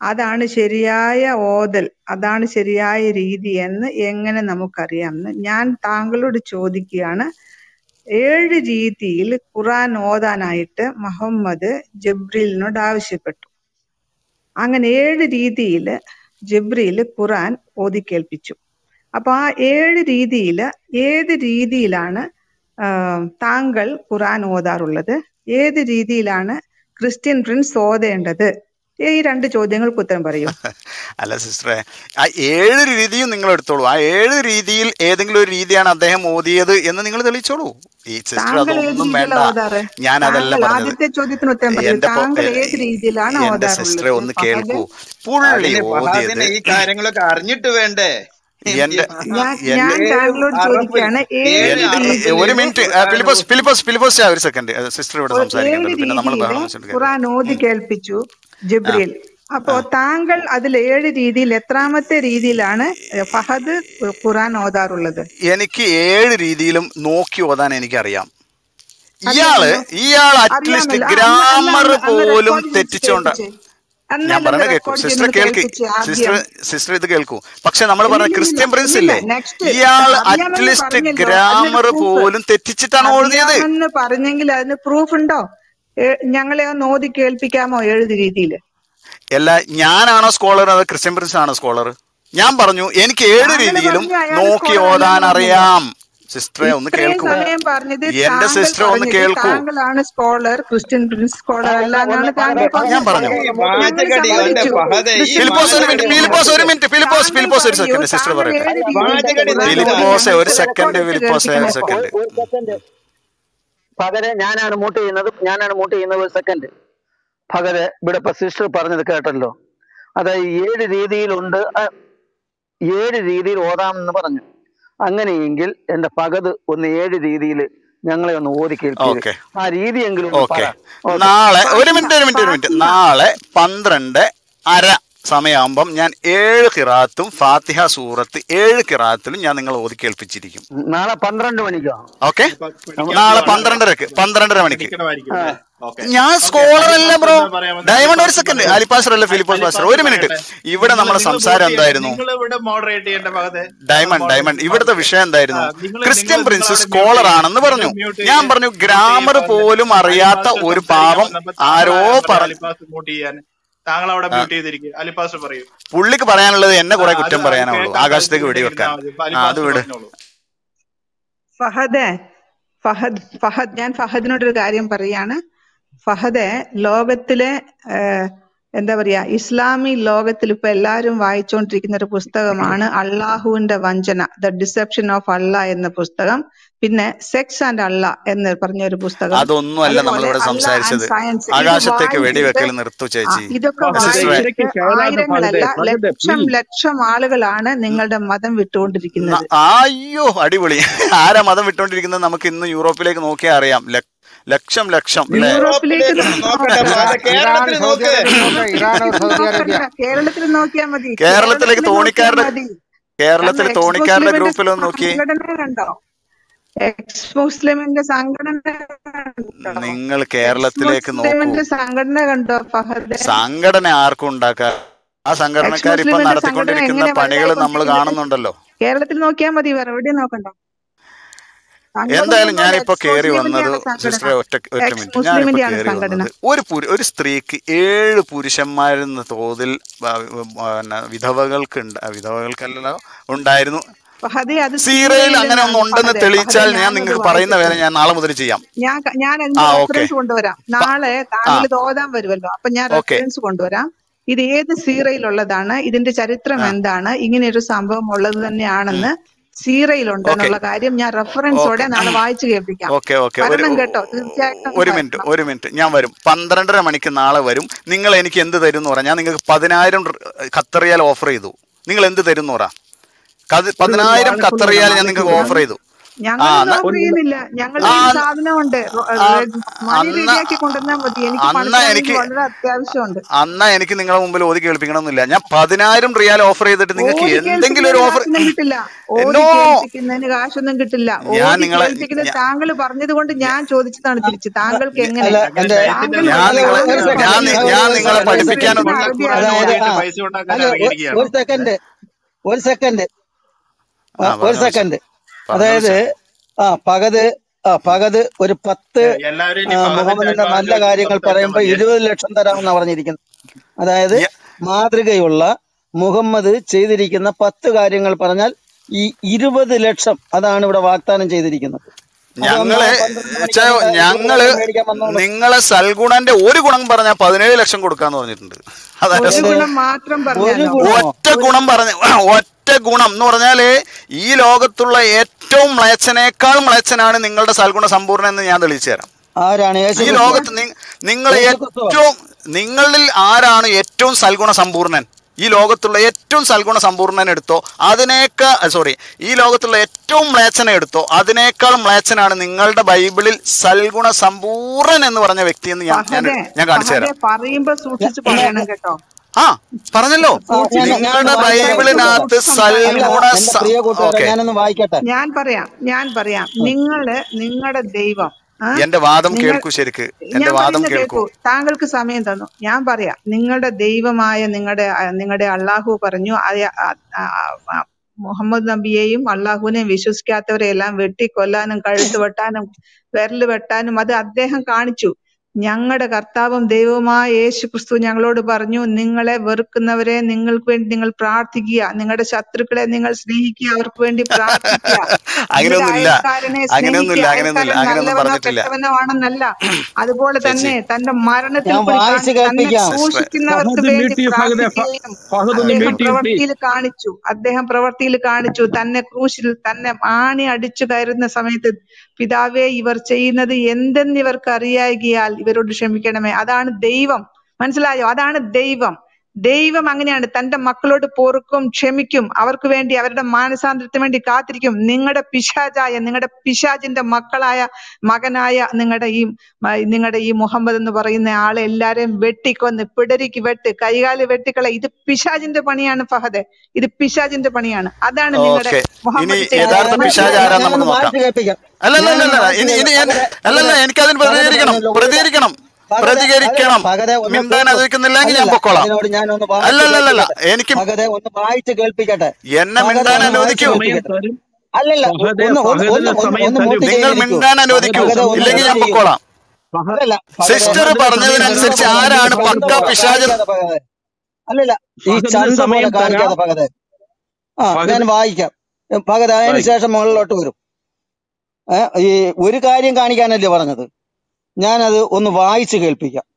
അതാണ് ശരിയായ ഓതൽ അതാണ് ശരിയായ രീതി എന്ന് എങ്ങനെ നമുക്കറിയാമെന്ന് ഞാൻ താങ്കളോട് ചോദിക്കുകയാണ് ഏഴ് രീതിയിൽ ഖുറാൻ ഓതാനായിട്ട് മുഹമ്മദ് ജബ്രീലിനോട് ആവശ്യപ്പെട്ടു അങ്ങനെ ഏഴ് രീതിയിൽ ജബ്രീൽ ഖുറാൻ ഓതി കേൾപ്പിച്ചു അപ്പൊ ആ ഏഴ് രീതിയിൽ ഏത് രീതിയിലാണ് ആ, താങ്കൾ ഖുറാൻ ഓതാറുള്ളത് ഏത് രീതിയിലാണ് ക്രിസ്ത്യൻ പ്രിൻസ് ഓതേണ്ടത് ഈ രണ്ട് ചോദ്യങ്ങൾക്ക് ഉത്തരം പറയൂ അല്ല സിസ്റ്ററെ ആ ഏഴ് രീതിയും നിങ്ങൾ എടുത്തോളൂ ആ ഏഴ് രീതിയിൽ ഏതെങ്കിലും ഒരു രീതിയാണ് അദ്ദേഹം ഓതിയത് എന്ന് നിങ്ങൾ തെളിയിച്ചോളൂ ഈ സിസ്റ്റർ താങ്കൾ ഏത് അതൊന്നും വേണ്ട രീതിയിലാണ് ഓതാറ് ഞാൻ അതല്ല താങ്കൾ പറഞ്ഞത് ആദ്യത്തെ ചോദ്യത്തിന് ഉത്തരം പറയൂ എന്റെ പൊ- താങ്കൾ എ- ഏത് രീതിയിലാണ് എന്റെ സിസ്റ്ററെ ഓതാറുള്ളത് ഒന്ന് ഫഹദ് കേൾക്കൂ പുള്ളി അതിന് ഓതിയത് ഫഹദിന് ഈ കാര്യങ്ങളൊക്കെ അറിഞ്ഞിട്ട് വേണ്ടേ എന്റെ ഞാൻ എന്റെ ഞാൻ ഏഴ് താങ്കളോട് അറബിൽ ചോദിക്കുകയാണ് ഏഴ് ഏഴ് എന്റെ രീതിയിൽ ഒരു അറബില് മിനിറ്റ് ഖുർആൻ ഫിലിപ്പോസ് ഫിലിപ്പോസ് ഫിലിപ്പോസ് ആ, ഒരു സെക്കൻഡ് സിസ്റ്റർ ഇവിടെ ഒരു ഏഴ് സംസാരിക്കേണ്ടത് പിന്നെ നമ്മൾ രീതിയില് ബഹളം വെച്ചിട്ട് കാര്യം ഖുറാൻ ഓതി കേൾപ്പിച്ചു ആ ജബ്രീൽ അപ്പോ ആ താങ്കൾ അതിൽ ഏഴ് രീതിയിൽ എത്രാമത്തെ രീതിയിലാണ് ഫഹദ് ഖുറാൻ ഓതാറുള്ളത് എനിക്ക് ഏഴ് രീതിയിലും നോക്കി ഓതാൻ എനിക്കറിയാം അറിയാമല്ലോ ഇയാള് ഇയാൾ അറ്റ്ലീസ്റ്റ് അറിയാമല്ലോ ആ, അന്ന് അന്ന് ഗ്രാമർ അന്ന് അന്ന് പോലും റെക്കോർഡ് ചെയ്ത് തെറ്റിച്ചോണ്ട കേൾപ്പിച്ചേ ഞാൻ അന്നല്ലത് പറയണ കേൾക്കൂ റെക്കോർഡ് സിസ്റ്റർ ചെയ്യുന്നത് കേൾക്ക് കേൾപ്പിച്ചേ സിസ്റ്റർ ആദ്യം സിസ്റ്റർ ഇത് കേൾക്കൂ പക്ഷെ നമ്മൾ പറഞ്ഞ ഇല്ലില്ല ക്രിസ്ത്യൻ പ്രിൻസ് ഇല്ലില്ല ഇല്ലേ നെക്സ്റ്റ് ഇയാൾ അറിയാമെന്ന് അറ്റ്ലീസ്റ്റ് പറഞ്ഞല്ലോ അതിനൊരു ഗ്രാമർ പ്രൂഫ് പോലും തെറ്റിച്ചിട്ടാണ് ഓഴുതിയത് അറിയാമെന്ന് പറഞ്ഞെങ്കിൽ അതിന് പ്രൂഫ് ഉണ്ടോ ഏ- ഞങ്ങളെ ഒന്ന് ഓതി കേൾപ്പിക്കാമോ ഏഴ് രീതിയിൽ അല്ല ഞാനാണോ സ്കോളർ അത് ക്രിസ്ത്യൻ പ്രിൻസ് ആണോ സ്കോളർ ഞാൻ പറഞ്ഞു എനിക്ക് ഏഴ് താങ്കൾ രീതിയിലും പറഞ്ഞു അയാൾ നോക്കി സ്കോളർ ഓതാൻ അല്ലെന്ന് പറഞ്ഞില്ല അറിയാം സിസ്റ്ററെ ഒന്ന് ഇത്രയും കേൾക്കൂ സമയം പറഞ്ഞത് എന്റെ താങ്കൾ സിസ്റ്റർ ഒന്ന് പറഞ്ഞത് കേൾക്കൂ താങ്കളാണ് സ്കോളർ ക്രിസ്ത്യൻ പ്രിൻസ് സ്കോളർ അല്ല എന്നാണ് താങ്കൾ ഞാൻ പറഞ്ഞത് പറഞ്ഞു ഈ ഞങ്ങൾ വാചകടി അവന്റെ സമ്മതിച്ചു ഫഹദെ ഈ ക്രിസ്ത്യൻ ഫിലിപ്പോസ് ഒരു വാചകടി മിനിറ്റ് സ്കോളർ ഫിലിപ്പോസ് ഒരു മിനിറ്റ് ഫിലിപ്പോസ് താങ്കൾ ഫിലിപ്പോസ് ഒരു പറയൂ സെക്കൻഡ് സിസ്റ്റർ താങ്കൾ പറയട്ടെ ഏഴ് രീതിയിൽ വാചകടി ഖുറാൻ ഓതി ഫിലിപ്പോസെ ഒരു ഞങ്ങൾക്ക് സെക്കൻഡ് റെക്കോർഡ് ചെയ്ത് ഫിലിപ്പോസെ ഒരു കേൾപ്പിക്കണം സെക്കൻഡ് ഒരു സെക്കൻഡ് പകരെ ഞാനാണ് മൂട്ട് ചെയ്യുന്നത് ഞാനാണ് മൂട്ട് ചെയ്യുന്നത് ഒരു സെക്കൻഡ് പകരെ ഇവിടെ ഇപ്പൊ സിസ്റ്റർ പറഞ്ഞത് കേട്ടല്ലോ അതായത് ഏഴ് രീതിയിലുണ്ട് ആ, ഏഴ് രീതിയിൽ ഓതാമെന്ന് പറഞ്ഞു അങ്ങനെയെങ്കിൽ എന്റെ പകത് ഒന്ന് ഏഴ് രീതിയിൽ ഞങ്ങളെ ഒന്ന് ഓതി കേൾപ്പിയത് ഓക്കെ ആ രീതിയെങ്കിലും ഒന്ന് ഓക്കെ പറ ഓക്കെ നാളെ ഒരു ഫാത്തിഹ മിനിറ്റ് ഒരു മിനിറ്റ് ഒരു മിനിറ്റ് ഫാത്തിഹ നാളെ പന്ത്രണ്ട് അര സമയമാകുമ്പം ഞാൻ ഏഴ് കിറാത്തും ഫാത്തിഹ സൂറത്ത് ഏഴ് കിറാത്തിലും ഞാൻ നിങ്ങൾ ഓതി കേൾപ്പിച്ചിരിക്കും നാളെ പന്ത്രണ്ട് മണിക്കോ ഓക്കെ ഇപ്പൊ നാളെ പിടിക്കണമാണല്ലോ പന്ത്രണ്ടരക്ക് പന്ത്രണ്ടര മണിക്ക് പിടിക്കണമായിരിക്കും ആ അല്ലേ ഓക്കെ ഞാൻ ഓക്കെ സ്കോളർ അല്ല അലിപ്പാസ് ബ്രോ എന്താ പറയാമെന്ന് ഡയമണ്ട് ഒരു അലിപ്പാസ് സെക്കൻഡ് പറയൂ അലിപ്പാസർ അല്ല ഫിലിപ്പോസ് പാസ്റ്റർ അലിപ്പാസ് ഒരു മിനിറ്റ് പറയട്ടെ ഇവിടെ നിങ്ങൾ നമ്മുടെ നിങ്ങൾ സംസാരം വോട്ട് ചെയ്യണ്ട എന്തായിരുന്നു നിങ്ങൾ ഇവിടെ മോഡറേറ്റ് ചെയ്യേണ്ട ഭാഗത്തെ നിങ്ങൾ ഡയമണ്ട് മോഡറേറ്റ് ഡയമണ്ട് ഇവിടുത്തെ പാടില്ല വിഷയം ആ എന്തായിരുന്നു നിങ്ങൾ ക്രിസ്ത്യൻ നിങ്ങൾ പ്രിൻസ് നിങ്ങൾ അവിടെ മ്യൂട്ട് സ്കോളർ ചെയ്യ് ആണെന്ന് നിങ്ങൾ പറഞ്ഞു മ്യൂട്ട് ഞാൻ ചെയ്യ് പറഞ്ഞു മ്യൂട്ട് ഗ്രാമർ ചെയ്യുമ്പോൾ പോലും അറിയാത്ത അലിപ്പാസ് ഒരു സംസാരിക്കാൻ പാവം വന്നപ്പോൾ ആരോ താങ്കളാരാ പറ പറഞ്ഞ അലിപ്പാസ് മ്യൂട്ട് ചെയ്യാൻ താങ്കൾ അവിടെ ആ, മ്യൂട്ട് ചെയ്തിരിക്കുക അലിപ്പാസ് പറയൂ പുള്ളിക്ക് പറയാനുള്ളത് എന്നെ ആ കുറെ അത് കുറ്റം അത് പറയാനേ ഉള്ളൂ കേൾക്കാൻ ആകാശത്തേക്ക് വെടിവെക്കാൻ താല്പര്യമുണ്ടെങ്കിൽ ആ അത് അലിപ്പാസ് വിട് പറഞ്ഞോളൂ ഫഹദെ ഫഹദ് ഫഹദ് ഞാൻ ഫഹദിനോടൊരു കാര്യം പറയാണ് ഫഹദെ ലോകത്തിലെ ഏഹ്, എന്താ പറയാ ഇസ്ലാമി ലോകത്തിൽ ഇപ്പൊ എല്ലാവരും വായിച്ചുകൊണ്ടിരിക്കുന്ന ഒരു പുസ്തകമാണ് അള്ളാഹുവിന്റെ വഞ്ചന ദ ഡിസെപ്ഷൻ ഓഫ് അള്ള എന്ന പുസ്തകം പിന്നെ സെക്സ് ആൻഡ് അള്ള എന്ന് പറഞ്ഞ ഒരു പുസ്തകം അതൊന്നുമല്ല അതുപോലെ നമ്മളിവിടെ അള്ള ആൻഡ് സംസാരിച്ചത് സയൻസ് ഇത് ആകാശത്തേക്ക് വായിച്ചിട്ട് വെടിവെക്കൽ നിർത്തൂ ആ, ചേച്ചി ഇതൊക്കെ ഫഹദെ സിസ്റ്ററെ വായിച്ചിട്ട് ഇടയ്ക്ക് കയറാതെ ഫഹദെ ആയിരങ്ങളല്ല ഫഹദെ ലക്ഷം പ്ലീസ് ലക്ഷം ആളുകളാണ് നിങ്ങളുടെ മതം വിട്ടുകൊണ്ടിരിക്കുന്നത് അയ്യോ അടിപൊളി ആരാ മതം വിട്ടോണ്ടിരിക്കുന്നത് നമുക്ക് ഇന്ന് യൂറോപ്പിലേക്ക് നോക്കിയാൽ അറിയാം ലക്- ലക്ഷം ലക്ഷം അല്ലേ യൂറോപ്പിലേക്ക് യൂറോപ്പിലേക്ക് നോക്കണ്ട നോക്കണ്ട ഫഹദെ ഇറാൻ കേരളത്തിൽ സൗദി നോക്ക് അറേബ്യ നോക്കുക ഇറാൻ ഒരു സൗദി അറേബ്യ നോക്കണ്ട കേരളത്തിൽ നോക്കിയാൽ മതി കേരളത്തിലേക്ക് കേരളത്തിൽ നോക്കിയാൽ തോണിക്കാരുടെ മതി കേരളത്തിൽ കാരണം എക്സ് തോണിക്കാരുടെ മുസ്ലിമിന്റെ ഗ്രൂപ്പിലൊന്ന് നോക്കി സംഘടന കണ്ടോ എക്സ് മുസ്ലിമിന്റെ സംഘടന കണ്ടോ നിങ്ങൾ എക്സ് കേരളത്തിലേക്ക് നോക്കൂ മുസ്ലിമിന്റെ സംഘടന കണ്ടോ ഫഹദെ സംഘടന ആർക്കും ഉണ്ടാക്കാൻ ആ എക്സ് സംഘടനക്കാർ ഇപ്പൊ മുസ്ലിമിന്റെ സംഘടന നടത്തിക്കൊണ്ടിരിക്കുന്ന എങ്ങനെ പണികൾ നമ്മൾ വലുതായിക്കൊണ്ടിരിക്കുന്നത് കാണുന്നുണ്ടല്ലോ കേരളത്തിൽ നോക്കിയാൽ മതി വേറെ എവിടെയും നോക്കണ്ട സംഘടന എന്തായാലും ഒന്നുമല്ല ഞാനിപ്പോ എക്സ് കയറി വന്നത് മുസ്ലിമിന്റെയാണ് സംഘടന സിസ്റ്ററെ ഒറ്റ ഒറ്റ എക്സ് മിനിറ്റ് ഞാനിപ്പോ മുസ്ലിമിന്റെയാണ് കയറി സംഘടന വന്നത് ഒരു പുരു ഒരു സ്ത്രീക്ക് ഏഴ് പുരുഷന്മാരെന്ന തോതിൽ ആ, പിന്നെ വിധവകൾക്ക് ഉണ്ട് വിധവകൾക്കല്ലല്ലോ ഉണ്ടായിരുന്നു ഫഹദെ അത് സീറയിൽ അങ്ങനെ സീറയിൽ ഒന്ന് ഉണ്ടെന്ന് ഫഹദെ ഫഹദെ തെളിയിച്ചാൽ ഞാൻ ഞാനത് നിങ്ങൾക്ക് പറയുന്ന വായിക്കട്ടെ വേല ഞാൻ നാളെ മുതൽ ചെയ്യാം ഞാൻ ക- ഞാൻ ആ അതിന്റെ ഓക്കെ റെഫറൻസ് കൊണ്ടുവരാം നാളെ ആ താങ്കൾ ഇത് ഓതാൻ വരുമല്ലോ അപ്പൊ ഞാൻ ഓക്കെ റെഫറൻസ് കൊണ്ടുവരാം ഇത് ഏത് സീറയിലുള്ളതാണ് ഇതിന്റെ ചരിത്രം ആ എന്താണ് ഇങ്ങനെ ഒരു സംഭവം ഉള്ളത് ഉം. തന്നെയാണെന്ന് ഓക്കെ സീറയിലുണ്ടെന്നുള്ള കാര്യം ഞാൻ റെഫറൻസോടെ ഓക്കെ നാളെ വായിച്ചു കേൾപ്പിക്കാം ഓക്കെ ഓക്കെ ഒരു വരണം കേട്ടോ തീർച്ചയായിട്ടും ഒരു മിനിറ്റ് വരണം ഒരു മിനിറ്റ് ഞാൻ വരും പന്ത്രണ്ടര മണിക്ക് നാളെ വരും നിങ്ങൾ എനിക്ക് എന്ത് തരും എന്ന് പറഞ്ഞാൽ നിങ്ങൾക്ക് പതിനായിരം ഖത്തറിയാൽ ഓഫർ ചെയ്തു നിങ്ങൾ എന്ത് തരും എന്ന് പറ കത് ഒരു പതിനായിരം വാഴക്കുള്ള ഖത്തറിയാൽ ഞാൻ നിങ്ങൾക്ക് വാഴക്കുള്ള ഓഫർ ചെയ്തു ആ ഞങ്ങളൊന്നും എന്നാ- ഓഫർ ഒരു ചെയ്യുന്നില്ല ഞങ്ങളുടെ ആ കയ്യിൽ അന്ന്- സാധനമുണ്ട് റോ- ആ റേ- മണി അന്ന റെഡിയാക്കി കൊണ്ടുവന്നാൽ മതി എനിക്ക് അന്ന പണിക്കാണെങ്കിൽ എനിക്ക് വളരെ അത്യാവശ്യമുണ്ട് അന്ന എനിക്ക് നിങ്ങളെ മുമ്പിൽ ഓതി കേൾപ്പിക്കണമെന്നില്ല ഞാൻ പതിനായിരം റിയാൽ ഓഫർ ചെയ്തിട്ട് നിങ്ങൾക്ക് ഓതി എന്തെങ്കിലും ഒരു കേൾപ്പിക്കുന്നതിന് ഓഫർ കാശൊന്നും കിട്ടില്ല ഓതി നോ കേൾപ്പിക്കുന്നതിന് കാശൊന്നും കിട്ടില്ല ഞാൻ ഓതി നിങ്ങളെ കേൾപ്പിക്കുന്നത് ഞാ- താങ്കൾ പറഞ്ഞത് കൊണ്ട് ഞാൻ ചോദിച്ചതാണ് തിരിച്ച് താങ്കൾക്ക് എങ്ങനെ അല്ല അങ്ങനെ എന്റെ ഡയറ്റിന്റെ താങ്കൾ ഞാൻ അല്ല നിങ്ങളെ ഒരു താങ്കൾ സെക്കൻഡ് ഞാൻ നി- പറയുന്നത് ഞാൻ ഒരു നിങ്ങളെ സെക്കൻഡ് ഒരു കേൾപ്പിക്കുന്നത് പഠിപ്പിക്കാൻ സെക്കൻഡ് കൊള്ള അറബി ഖുറാൻ അതായത് അറിയാം ആ ഓതിയിട്ട് പൈസ ഉണ്ടാക്കാൻ അല്ല ഒ- ഇറങ്ങിയിരിക്കുകയാണോ ഒരു സെക്കൻഡ് ഒരു സെക്കൻഡ് ആ ഒരു പറഞ്ഞു സെക്കൻഡ് പറഞ്ഞു അതായത് ആ പകത് ആ പകത് ഒരു പത്ത് ഏ, എല്ലാവരും ആ, ഇനി ഫഹദിന്റെ മുഹമ്മദിന്റെ അനുവാദം നല്ല ചോദിച്ച് കാര്യങ്ങൾ സംസാരിച്ചാൽ പറയുമ്പോൾ മതിയെ ഇരുപത് ലക്ഷം തരാമെന്നാ പറഞ്ഞിരിക്കുന്നത് അതായത് മാതൃകയുള്ള മുഹമ്മദ് ചെയ്തിരിക്കുന്ന പത്ത് കാര്യങ്ങൾ പറഞ്ഞാൽ ഈ ഇരുപത് ലക്ഷം അതാണ് ഇവിടെ വാഗ്ദാനം ചെയ്തിരിക്കുന്നത് അപ്പൊ ഞങ്ങള് നാളെ പന്ത്രണ്ട് മണിക്ക് ചെ- അങ്ങോട്ട് ഇരുപത് ഞങ്ങള് ലക്ഷം മേടിക്കാൻ വന്നോളൂ നിങ്ങളെ സൽഗുണന്റെ ഒരു ഗുണം പറഞ്ഞാൽ പതിനേഴ് ലക്ഷം കൊടുക്കാന്ന് പറഞ്ഞിട്ടുണ്ട് അതാ ഒരു രസം ഏത് ഗുണം മാത്രം ഒരു പറഞ്ഞാലോ ഗുണമോ ഒറ്റ ഗുണം പറഞ്ഞ ഒറ്റ ഗുണം എന്ന് പറഞ്ഞാല് ഈ ലോകത്തുള്ള ഏറ്റവും മ്ലേച്ഛനേക്കാൾ മ്ലേച്ഛനാണ് നിങ്ങളുടെ സൽഗുണ സമ്പൂർണ്ണ എന്ന് ഞാൻ തെളിയിച്ചു തരാം ആരാണ് യേശു ഈ ക്രിസ്തു ലോകത്ത് നി- നിങ്ങൾ യേശു ക്രിസ്തു ഏറ്റവും നിങ്ങളിൽ ആരാണ് ഏറ്റവും സൽഗുണ സമ്പൂർണൻ ഈ ലോകത്തുള്ള ഏറ്റവും സൽഗുണ സമ്പൂർണൻ എടുത്തോ അതിനേക്കാൾ സോറി ഈ ലോകത്തുള്ള ഏറ്റവും മ്ലേച്ഛന എടുത്തോ അതിനേക്കാൾ മ്ലേച്ഛനാണ് നിങ്ങളുടെ ബൈബിളിൽ സൽഗുണ സമ്പൂർണൻ എന്ന് പറഞ്ഞ വ്യക്തി എന്ന് ഞാൻ ഞാൻ ഫഹദെ ഞാൻ കാണിച്ചു ഫഹദെ തരാം പറയുമ്പോ സൂക്ഷിച്ച് പറയണം കേട്ടോ ആ പറഞ്ഞല്ലോ ആ, ഞാൻ സൂക്ഷിച്ച് ഞാനൊന്ന് നിങ്ങളുടെ വായിക്കട്ടെ ബൈബിളിനകത്ത് സംസാരിക്കണം അല്ല സൽഗുണ എന്റെ സ- പ്രിയ കൂട്ടുകാരെ ഓക്കെ ഞാനൊന്ന് വായിക്കട്ടെ ഞാൻ പറയാം ഞാൻ പറയാം നിങ്ങള് നിങ്ങളുടെ ദൈവം ആ എന്റെ വാദം നിങ്ങൾ കേൾക്കൂ ശരിക്ക് എന്റെ ഞാൻ വാദം പറയുന്ന കേൾക്കൂ കേൾക്കൂ താങ്കൾക്ക് സമയം തന്നു ഞാൻ പറയാം നിങ്ങളുടെ ദൈവമായ നിങ്ങളുടെ നിങ്ങളുടെ അള്ളാഹു പറഞ്ഞു അയ- ആ- ആ- ആ- മുഹമ്മദ് നബിയെയും അള്ളാഹുവിനെയും വിശ്വസിക്കാത്തവരെ എല്ലാം വെട്ടിക്കൊല്ലാനും കഴുത്ത് വെട്ടാനും വിരല് വെട്ടാനും അത് അദ്ദേഹം കാണിച്ചു ഞങ്ങളുടെ കർത്താവും ദൈവവുമായ യേശു ക്രിസ്തു ഞങ്ങളോട് പറഞ്ഞു നിങ്ങളെ വെറുക്കുന്നവരെ നിങ്ങൾക്ക് വേണ്ടി നിങ്ങൾ പ്രാർത്ഥിക്കുക നിങ്ങളുടെ ശത്രുക്കളെ നിങ്ങൾ സ്നേഹിക്കുക അവർക്ക് വേണ്ടി പ്രാർത്ഥിക്കുക നിങ്ങളുടെ അങ്ങനെയൊന്നുമില്ല അയൽക്കാരനെ അങ്ങനെയൊന്നുമില്ല സ്നേഹിക്കുക അങ്ങനെയൊന്നുമില്ല അയൽക്കാരൻ അങ്ങനെയൊന്നും നല്ലവനോ പറഞ്ഞിട്ടില്ല കെട്ടവനോ ആണെന്നല്ല അതുപോലെ ചേച്ചി തന്നെ തന്റെ മരണത്തിൽ ഞാൻ കൂടി വായിച്ച് കാണി തന്നെ കേൾപ്പിക്കാം സിസ്റ്റർ ക്രൂശിക്കുന്നവർക്ക് ഫഹദ് വേണ്ടി മ്യൂട്ട് ചെയ്യ് ഫഹദെ ഫ- പ്രാർത്ഥിക്കുകയും ഫഹദ് ഒന്ന് അദ്ദേഹം മ്യൂട്ട് ചെയ്യ് പ്ലീസ് പ്രവൃത്തിയിൽ കാണിച്ചു അദ്ദേഹം പ്രവൃത്തിയിൽ കാണിച്ചു തന്നെ ക്രൂശിൽ തന്നെ ആണി അടിച്ചു കയറുന്ന സമയത്ത് പിതാവേ ഇവർ ചെയ്യുന്നത് എന്തെന്ന് ഇവർക്ക് അറിയാകിയാൽ ഇവരോട് ക്ഷമിക്കണമേ അതാണ് ദൈവം മനസ്സിലായോ അതാണ് ദൈവം ദൈവം അങ്ങനെയാണ് തന്റെ മക്കളോട് പൊറുക്കും ക്ഷമിക്കും അവർക്ക് വേണ്ടി അവരുടെ മാനസാന്തരത്തിന് വേണ്ടി കാത്തിരിക്കും നിങ്ങളുടെ പിശാചായ നിങ്ങളുടെ പിശാചിന്റെ മക്കളായ മകനായ നിങ്ങളുടെ ഈ മ- നിങ്ങളുടെ ഈ മുഹമ്മദ് എന്ന് പറയുന്ന ആളെ എല്ലാരെയും വെട്ടിക്കൊന്ന് പിടരിക്ക് വെട്ട് കൈകാല് വെട്ടിക്കള ഇത് പിശാചിന്റെ പണിയാണ് ഫഹദ് ഇത് പിശാചിന്റെ പണിയാണ് അതാണ് നിങ്ങളുടെ ഓക്കെ ഇനി മുഹമ്മദ് ഞാൻ ചെയ്ത യഥാർത്ഥ ഞാൻ പിശാച് ഞാൻ- ആരാന്ന് നമുക്ക് ഞാനൊന്ന് നോക്കാം വായിച്ച് കേൾപ്പിക്കാം അല്ലല്ല ഞാനൊന്ന് അല്ലല്ല വായിച്ച് ഇനി ഇനി കേൾപ്പിക്കാം ഞാൻ- പകരെ അല്ലല്ല പകരെ എനിക്കതിന് പകരെ പ്രതികരിക്കണം പറഞ്ഞല്ലോ ഒരു പ്രതികരിക്കണം പകരെ അല്ല പ്രതികരിക്കണം പകരെ ഒന്ന് മിണ്ടാൻ കേൾക്കൂ അനുവദിക്കുന്നില്ലെങ്കിൽ ഞാൻ അല്ലല്ല പൊക്കോളാം അതിനോട് ഞാനൊന്ന് വായിച്ച് അല്ലല്ലല്ല കേൾപ്പിക്കട്ടെ എനിക്ക് പകരെ ഒന്ന് വായിച്ച് കേൾപ്പിക്കട്ടെ എന്നെ പകരെ മിണ്ടാൻ ഒന്ന് വായിച്ച് അനുവദിക്കൂ സമയം കേൾപ്പിക്കട്ടെ തരും അല്ലല്ല ഒ- ഫഹദെ ഒന്ന് ഒന്ന് ഒന്ന് ഫഹദിന് ഒന്ന് സമയം ഒന്ന് തരും മ്യൂട്ട് നിങ്ങൾ ചെയ്തിരിക്കൂ മിണ്ടാൻ അനുവദിക്കൂ ഫഹദിന് പകരെ ഒന്ന് സമയം ഇല്ലെങ്കിൽ മ്യൂട്ട് ഞാൻ ചെയ്യൂ പൊക്കോളാം ഫഹദ് അല്ലല്ല പകരെ സിസ്റ്റർ ഫഹദിന് സമയം തരാം പറഞ്ഞതിനനുസരിച്ച് ചന്ത പോലെ ആരാണ് ഫഹദ് പക്ക ചന്ത പോലെ പിശാചൻ കാണിക്കാതെ പകരെ അല്ലല്ല ഈ ഫഹദിന് ചന്ത പോലെ സമയം തരാം കാണിക്കാതെ പകരെ ആ ഞാൻ ഫഹദ് വായിക്കാം പകരെ അതിന് വായിക്കും ശേഷം മുകളിലോട്ട് വരും ഏ, ഈ ഒരു കാര്യം കാണിക്കാനല്ലേ പറഞ്ഞത് ഞാനത് ഒന്ന് വായിച്ച് കേൾപ്പിക്കാം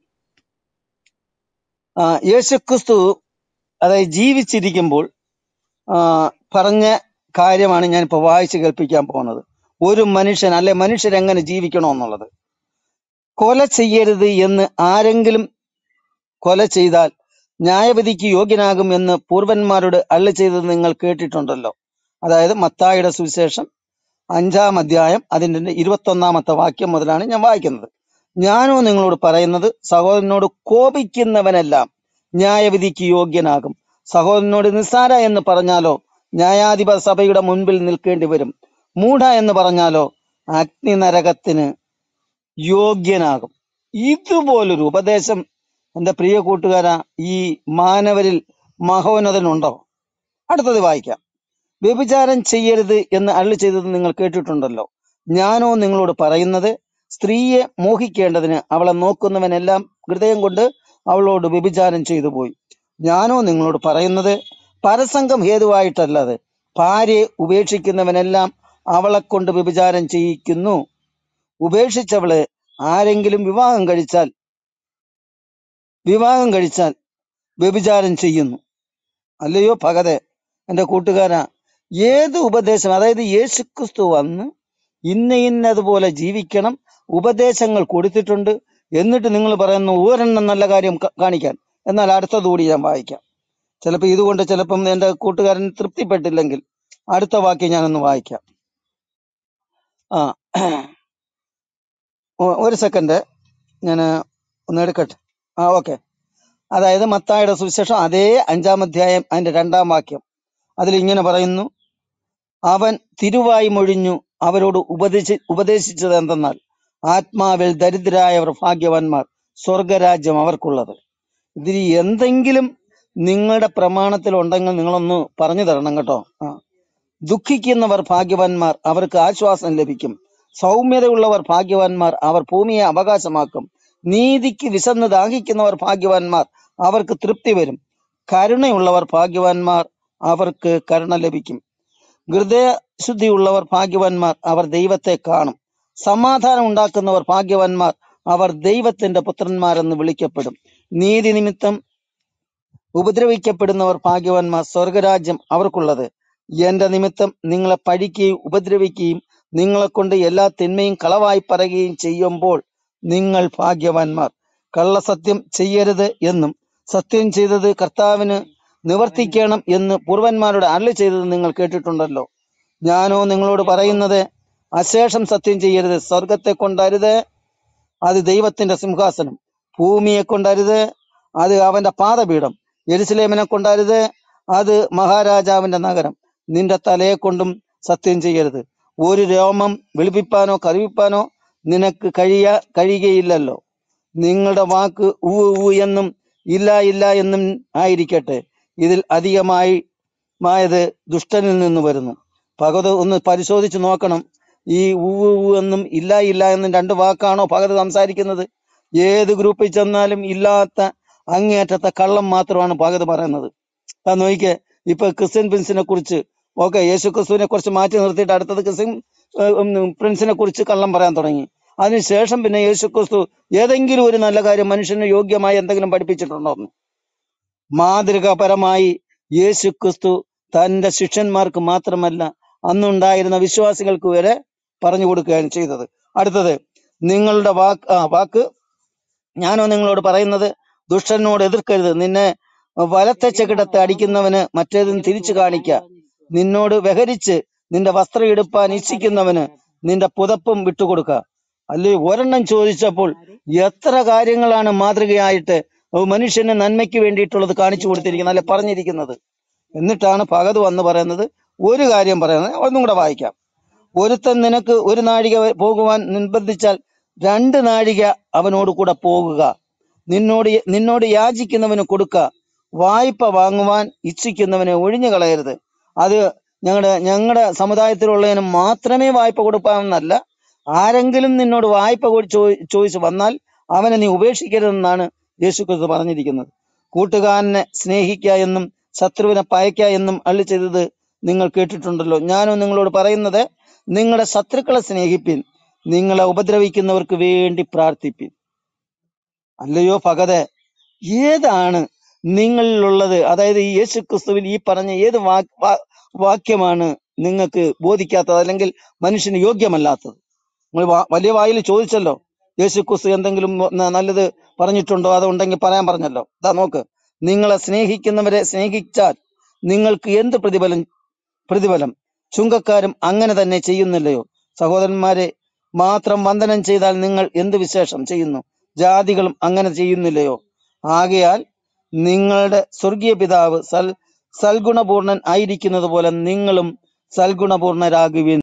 ആ, യേശുക്രിസ്തു അതായത് ജീവിച്ചിരിക്കുമ്പോൾ ആ, പറഞ്ഞ കാര്യമാണ് ഞാനിപ്പോ വായിച്ച് കേൾപ്പിക്കാൻ പോകുന്നത് ഒരു മനുഷ്യൻ അല്ലെ മനുഷ്യരെങ്ങനെ ജീവിക്കണമെന്നുള്ളത് കൊല ചെയ്യരുത് എന്ന് ആരെങ്കിലും കൊല ചെയ്താൽ ന്യായവിധിക്ക് യോഗ്യനാകും എന്ന് പൂർവന്മാരോട് അള്ളി ചെയ്തത് നിങ്ങൾ കേട്ടിട്ടുണ്ടല്ലോ അതായത് മത്തായിയുടെ സുവിശേഷം അഞ്ചാം അധ്യായം അതിന്റെ ഇരുപത്തൊന്നാമത്തെ വാക്യം മുതലാണ് ഞാൻ വായിക്കുന്നത് ഞാനോ നിങ്ങളോട് പറയുന്നത് സഹോദരനോട് കോപിക്കുന്നവനെല്ലാം ന്യായവിധിക്ക് യോഗ്യനാകും സഹോദരനോട് നിസ്സാര എന്ന് പറഞ്ഞാലോ ന്യായാധിപ സഭയുടെ മുൻപിൽ നിൽക്കേണ്ടി വരും മൂഢ എന്ന് പറഞ്ഞാലോ അഗ്നി നരകത്തിന് യോഗ്യനാകും ഇതുപോലൊരു ഉപദേശം എന്റെ പ്രിയ കൂട്ടുകാരാ ഈ മാനവരിൽ മഹോന്നതനുണ്ടോ അടുത്തത് വായിക്കാം വ്യഭിചാരം ചെയ്യരുത് എന്ന് അള്ളി ചെയ്തത് നിങ്ങൾ കേട്ടിട്ടുണ്ടല്ലോ ഞാനോ നിങ്ങളോട് പറയുന്നത് സ്ത്രീയെ മോഹിക്കേണ്ടതിന് അവളെ നോക്കുന്നവനെല്ലാം ഹൃദയം കൊണ്ട് അവളോട് വ്യഭിചാരം ചെയ്തു പോയി ഞാനോ നിങ്ങളോട് പറയുന്നത് പരസംഗം ഹേതുവായിട്ടല്ലാതെ ഭാര്യയെ ഉപേക്ഷിക്കുന്നവനെല്ലാം അവളെ കൊണ്ട് വ്യഭിചാരം ചെയ്യിക്കുന്നു ഉപേക്ഷിച്ചവളെ ആരെങ്കിലും വിവാഹം കഴിച്ചാൽ വിവാഹം കഴിച്ചാൽ വ്യഭിചാരം ചെയ്യുന്നു അല്ലയോ ഭഗതെ എന്റെ കൂട്ടുകാരാ ഏത് ഉപദേശം അതായത് യേശുക്രിസ്തു വന്ന് ഇന്ന ഇന്നതുപോലെ ജീവിക്കണം ഉപദേശങ്ങൾ കൊടുത്തിട്ടുണ്ട് എന്നിട്ട് നിങ്ങൾ പറയുന്നു ഒരെണ്ണം നല്ല കാര്യം ക- കാണിക്കാൻ എന്നാൽ അടുത്തതുകൂടി ഞാൻ വായിക്കാം ചിലപ്പോൾ ഇതുകൊണ്ട് ചിലപ്പം എന്റെ കൂട്ടുകാരൻ തൃപ്തിപ്പെട്ടില്ലെങ്കിൽ അടുത്ത വാക്യം ഞാനൊന്ന് വായിക്കാം ആ ഒ- ഒരു സെക്കൻഡ് ഞാൻ ഒന്ന് എടുക്കട്ടെ ആ ഓക്കെ അതായത് മത്തായുടെ സുവിശേഷം അതേ അഞ്ചാം അധ്യായം അതിന്റെ രണ്ടാം വാക്യം അതിൽ ഇങ്ങനെ പറയുന്നു അവൻ തിരുവായി മൊഴിഞ്ഞു അവരോട് ഉപദേശി ഉപദേശിച്ചത് എന്തെന്നാൽ ആത്മാവിൽ ദരിദ്രരായവർ ഭാഗ്യവാന്മാർ സ്വർഗരാജ്യം അവർക്കുള്ളത് ഇതിൽ എന്തെങ്കിലും നിങ്ങളുടെ പ്രമാണത്തിൽ ഉണ്ടെങ്കിൽ നിങ്ങളൊന്ന് പറഞ്ഞു തരണം കേട്ടോ ആ ദുഃഖിക്കുന്നവർ ഭാഗ്യവാന്മാർ അവർക്ക് ആശ്വാസം ലഭിക്കും സൗമ്യതയുള്ളവർ ഭാഗ്യവാന്മാർ അവർ ഭൂമിയെ അവകാശമാക്കും നീതിക്ക് വിശന്ന് ദാഹിക്കുന്നവർ ഭാഗ്യവാന്മാർ അവർക്ക് തൃപ്തി വരും കരുണയുള്ളവർ ഭാഗ്യവാന്മാർ അവർക്ക് കരുണ ലഭിക്കും ഹൃദയശുദ്ധിയുള്ളവർ ഭാഗ്യവാന്മാർ അവർ ദൈവത്തെ കാണും സമാധാനം ഉണ്ടാക്കുന്നവർ ഭാഗ്യവാന്മാർ അവർ ദൈവത്തിന്റെ പുത്രന്മാരെന്ന് വിളിക്കപ്പെടും നീതി നിമിത്തം ഉപദ്രവിക്കപ്പെടുന്നവർ ഭാഗ്യവാന്മാർ സ്വർഗരാജ്യം അവർക്കുള്ളത് എന്റെ നിമിത്തം നിങ്ങളെ പഴിക്കുകയും ഉപദ്രവിക്കുകയും നിങ്ങളെ കൊണ്ട് എല്ലാ തിന്മയും കളവായി പറയുകയും ചെയ്യുമ്പോൾ നിങ്ങൾ ഭാഗ്യവാന്മാർ കള്ളസത്യം ചെയ്യരുത് എന്നും സത്യം ചെയ്തത് കർത്താവിന് നിവർത്തിക്കണം എന്ന് പൂർവന്മാരോട് അരളി ചെയ്തത് നിങ്ങൾ കേട്ടിട്ടുണ്ടല്ലോ ഞാനോ നിങ്ങളോട് പറയുന്നത് അശേഷം സത്യം ചെയ്യരുത് സ്വർഗത്തെ കൊണ്ടരുത് അത് ദൈവത്തിന്റെ സിംഹാസനം ഭൂമിയെ കൊണ്ടരുത് അത് അവന്റെ പാദപീഠം യെരുസലേമിനെ കൊണ്ടരുത് അത് മഹാരാജാവിന്റെ നഗരം നിന്റെ തലയെ കൊണ്ടും സത്യം ചെയ്യരുത് ഒരു രോമം വെളുപ്പിപ്പാനോ കറിവിപ്പാനോ നിനക്ക് കഴിയ കഴിയുകയില്ലല്ലോ നിങ്ങളുടെ വാക്ക് ഉവ് ഉവ് എന്നും ഇല്ല ഇല്ല എന്നും ആയിരിക്കട്ടെ ഇതിൽ അധികമായി മായത് ദുഷ്ടനിൽ നിന്ന് വരുന്നു ഭഗവത് ഒന്ന് പരിശോധിച്ച് നോക്കണം ഈ ഉവ് ഉവ് എന്നും ഇല്ല ഇല്ല എന്നും രണ്ട് വാക്കാണോ ഭഗത് സംസാരിക്കുന്നത് ഏത് ഗ്രൂപ്പിൽ ചെന്നാലും ഇല്ലാത്ത അങ്ങേയറ്റത്തെ കള്ളം മാത്രമാണ് ഭഗത് പറയുന്നത് ആ നോക്കിക്കേ ഇപ്പൊ ക്രിസ്ത്യൻ പ്രിൻസിനെ കുറിച്ച് ഓക്കെ യേശു ക്രിസ്തുവിനെ കുറിച്ച് മാറ്റി നിർത്തിയിട്ട് അടുത്തത് ക്രിസ്ത്യൻ ഏഹ്, ഉം, പ്രിൻസിനെ കുറിച്ച് കള്ളം പറയാൻ തുടങ്ങി അതിനുശേഷം പിന്നെ യേശു ക്രിസ്തു ഏതെങ്കിലും ഒരു നല്ല കാര്യം മനുഷ്യന് യോഗ്യമായി എന്തെങ്കിലും പഠിപ്പിച്ചിട്ടുണ്ടോ എന്ന്? മാതൃകാപരമായി യേശു ക്രിസ്തു തന്റെ ശിഷ്യന്മാർക്ക് മാത്രമല്ല അന്നുണ്ടായിരുന്ന വിശ്വാസികൾക്ക് വരെ പറഞ്ഞു കൊടുക്കുകയാണ് ചെയ്തത് അടുത്തത് നിങ്ങളുടെ വാക്ക് ആ വാക്ക് ഞാനോ നിങ്ങളോട് പറയുന്നത് ദുഷ്ടനോട് എതിർക്കരുത് നിന്നെ വലത്തെ ചെകിടത്ത് അടിക്കുന്നവന് മറ്റേതും തിരിച്ചു കാണിക്ക നിന്നോട് വ്യഹരിച്ച് നിന്റെ വസ്ത്രം എടുപ്പാൻ ഇച്ഛിക്കുന്നവന് നിന്റെ പുതപ്പും വിട്ടുകൊടുക്ക അല്ലേ ഒരെണ്ണം ചോദിച്ചപ്പോൾ എത്ര കാര്യങ്ങളാണ് മാതൃകയായിട്ട് മനുഷ്യന് നന്മയ്ക്ക് വേണ്ടിയിട്ടുള്ളത് കാണിച്ചു കൊടുത്തിരിക്കുന്നത് അല്ലെ പറഞ്ഞിരിക്കുന്നത് എന്നിട്ടാണ് ഭഗത് വന്ന് പറയുന്നത് ഒരു കാര്യം പറയുന്നത് ഒന്നും കൂടെ വായിക്കാം ഒരുത്തൻ നിനക്ക് ഒരു നാഴിക വ- പോകുവാൻ നിർബന്ധിച്ചാൽ രണ്ട് നാഴിക അവനോട് കൂടെ പോകുക നിന്നോട് യ- നിന്നോട് യാചിക്കുന്നവന് കൊടുക്ക വായ്പ വാങ്ങുവാൻ ഇച്ഛിക്കുന്നവനെ ഒഴിഞ്ഞു കളയരുത് അത് ഞങ്ങളുടെ ഞങ്ങളുടെ സമുദായത്തിലുള്ളതിന് മാത്രമേ വായ്പ കൊടുക്കാമെന്നല്ല ആരെങ്കിലും നിന്നോട് വായ്പ കൊ- ചോ- ചോദിച്ചു വന്നാൽ അവനെ നീ ഉപേക്ഷിക്കരുതെന്നാണ് യേശു ക്രിസ്തു പറഞ്ഞിരിക്കുന്നത് കൂട്ടുകാരനെ സ്നേഹിക്ക എന്നും ശത്രുവിനെ പയക്ക എന്നും അള്ളി ചെയ്തത് നിങ്ങൾ കേട്ടിട്ടുണ്ടല്ലോ ഞാനും നിങ്ങളോട് പറയുന്നത് നിങ്ങളുടെ ശത്രുക്കളെ സ്നേഹിപ്പിൻ നിങ്ങളെ ഉപദ്രവിക്കുന്നവർക്ക് വേണ്ടി പ്രാർത്ഥിപ്പിൻ അല്ലയോ ഭഗതെ ഏതാണ് നിങ്ങളിലുള്ളത് അതായത് ഈ യേശു ക്രിസ്തുവിൽ ഈ പറഞ്ഞ ഏത് വാ- വാ- വാക്യമാണ് നിങ്ങൾക്ക് ബോധിക്കാത്തത് അല്ലെങ്കിൽ മനുഷ്യന് യോഗ്യമല്ലാത്തത് നിങ്ങൾ വാ- വലിയ വായിൽ ചോദിച്ചല്ലോ യേശു ക്രിസ്തു എന്തെങ്കിലും ന- നല്ലത് പറഞ്ഞിട്ടുണ്ടോ അതുണ്ടെങ്കിൽ പറയാൻ പറഞ്ഞല്ലോ ഇതാ നോക്ക് നിങ്ങളെ സ്നേഹിക്കുന്നവരെ സ്നേഹിച്ചാൽ നിങ്ങൾക്ക് എന്ത് പ്രതിഫലം പ്രതിഫലം ചുങ്കക്കാരും അങ്ങനെ തന്നെ ചെയ്യുന്നില്ലയോ സഹോദരന്മാരെ മാത്രം വന്ദനം ചെയ്താൽ നിങ്ങൾ എന്ത് വിശേഷം ചെയ്യുന്നു ജാതികളും അങ്ങനെ ചെയ്യുന്നില്ലയോ ആകയാൽ നിങ്ങളുടെ സ്വർഗീയ പിതാവ് സൽ സൽഗുണപൂർണൻ ആയിരിക്കുന്നത് പോലെ നിങ്ങളും സൽഗുണപൂർണരാകുവിൻ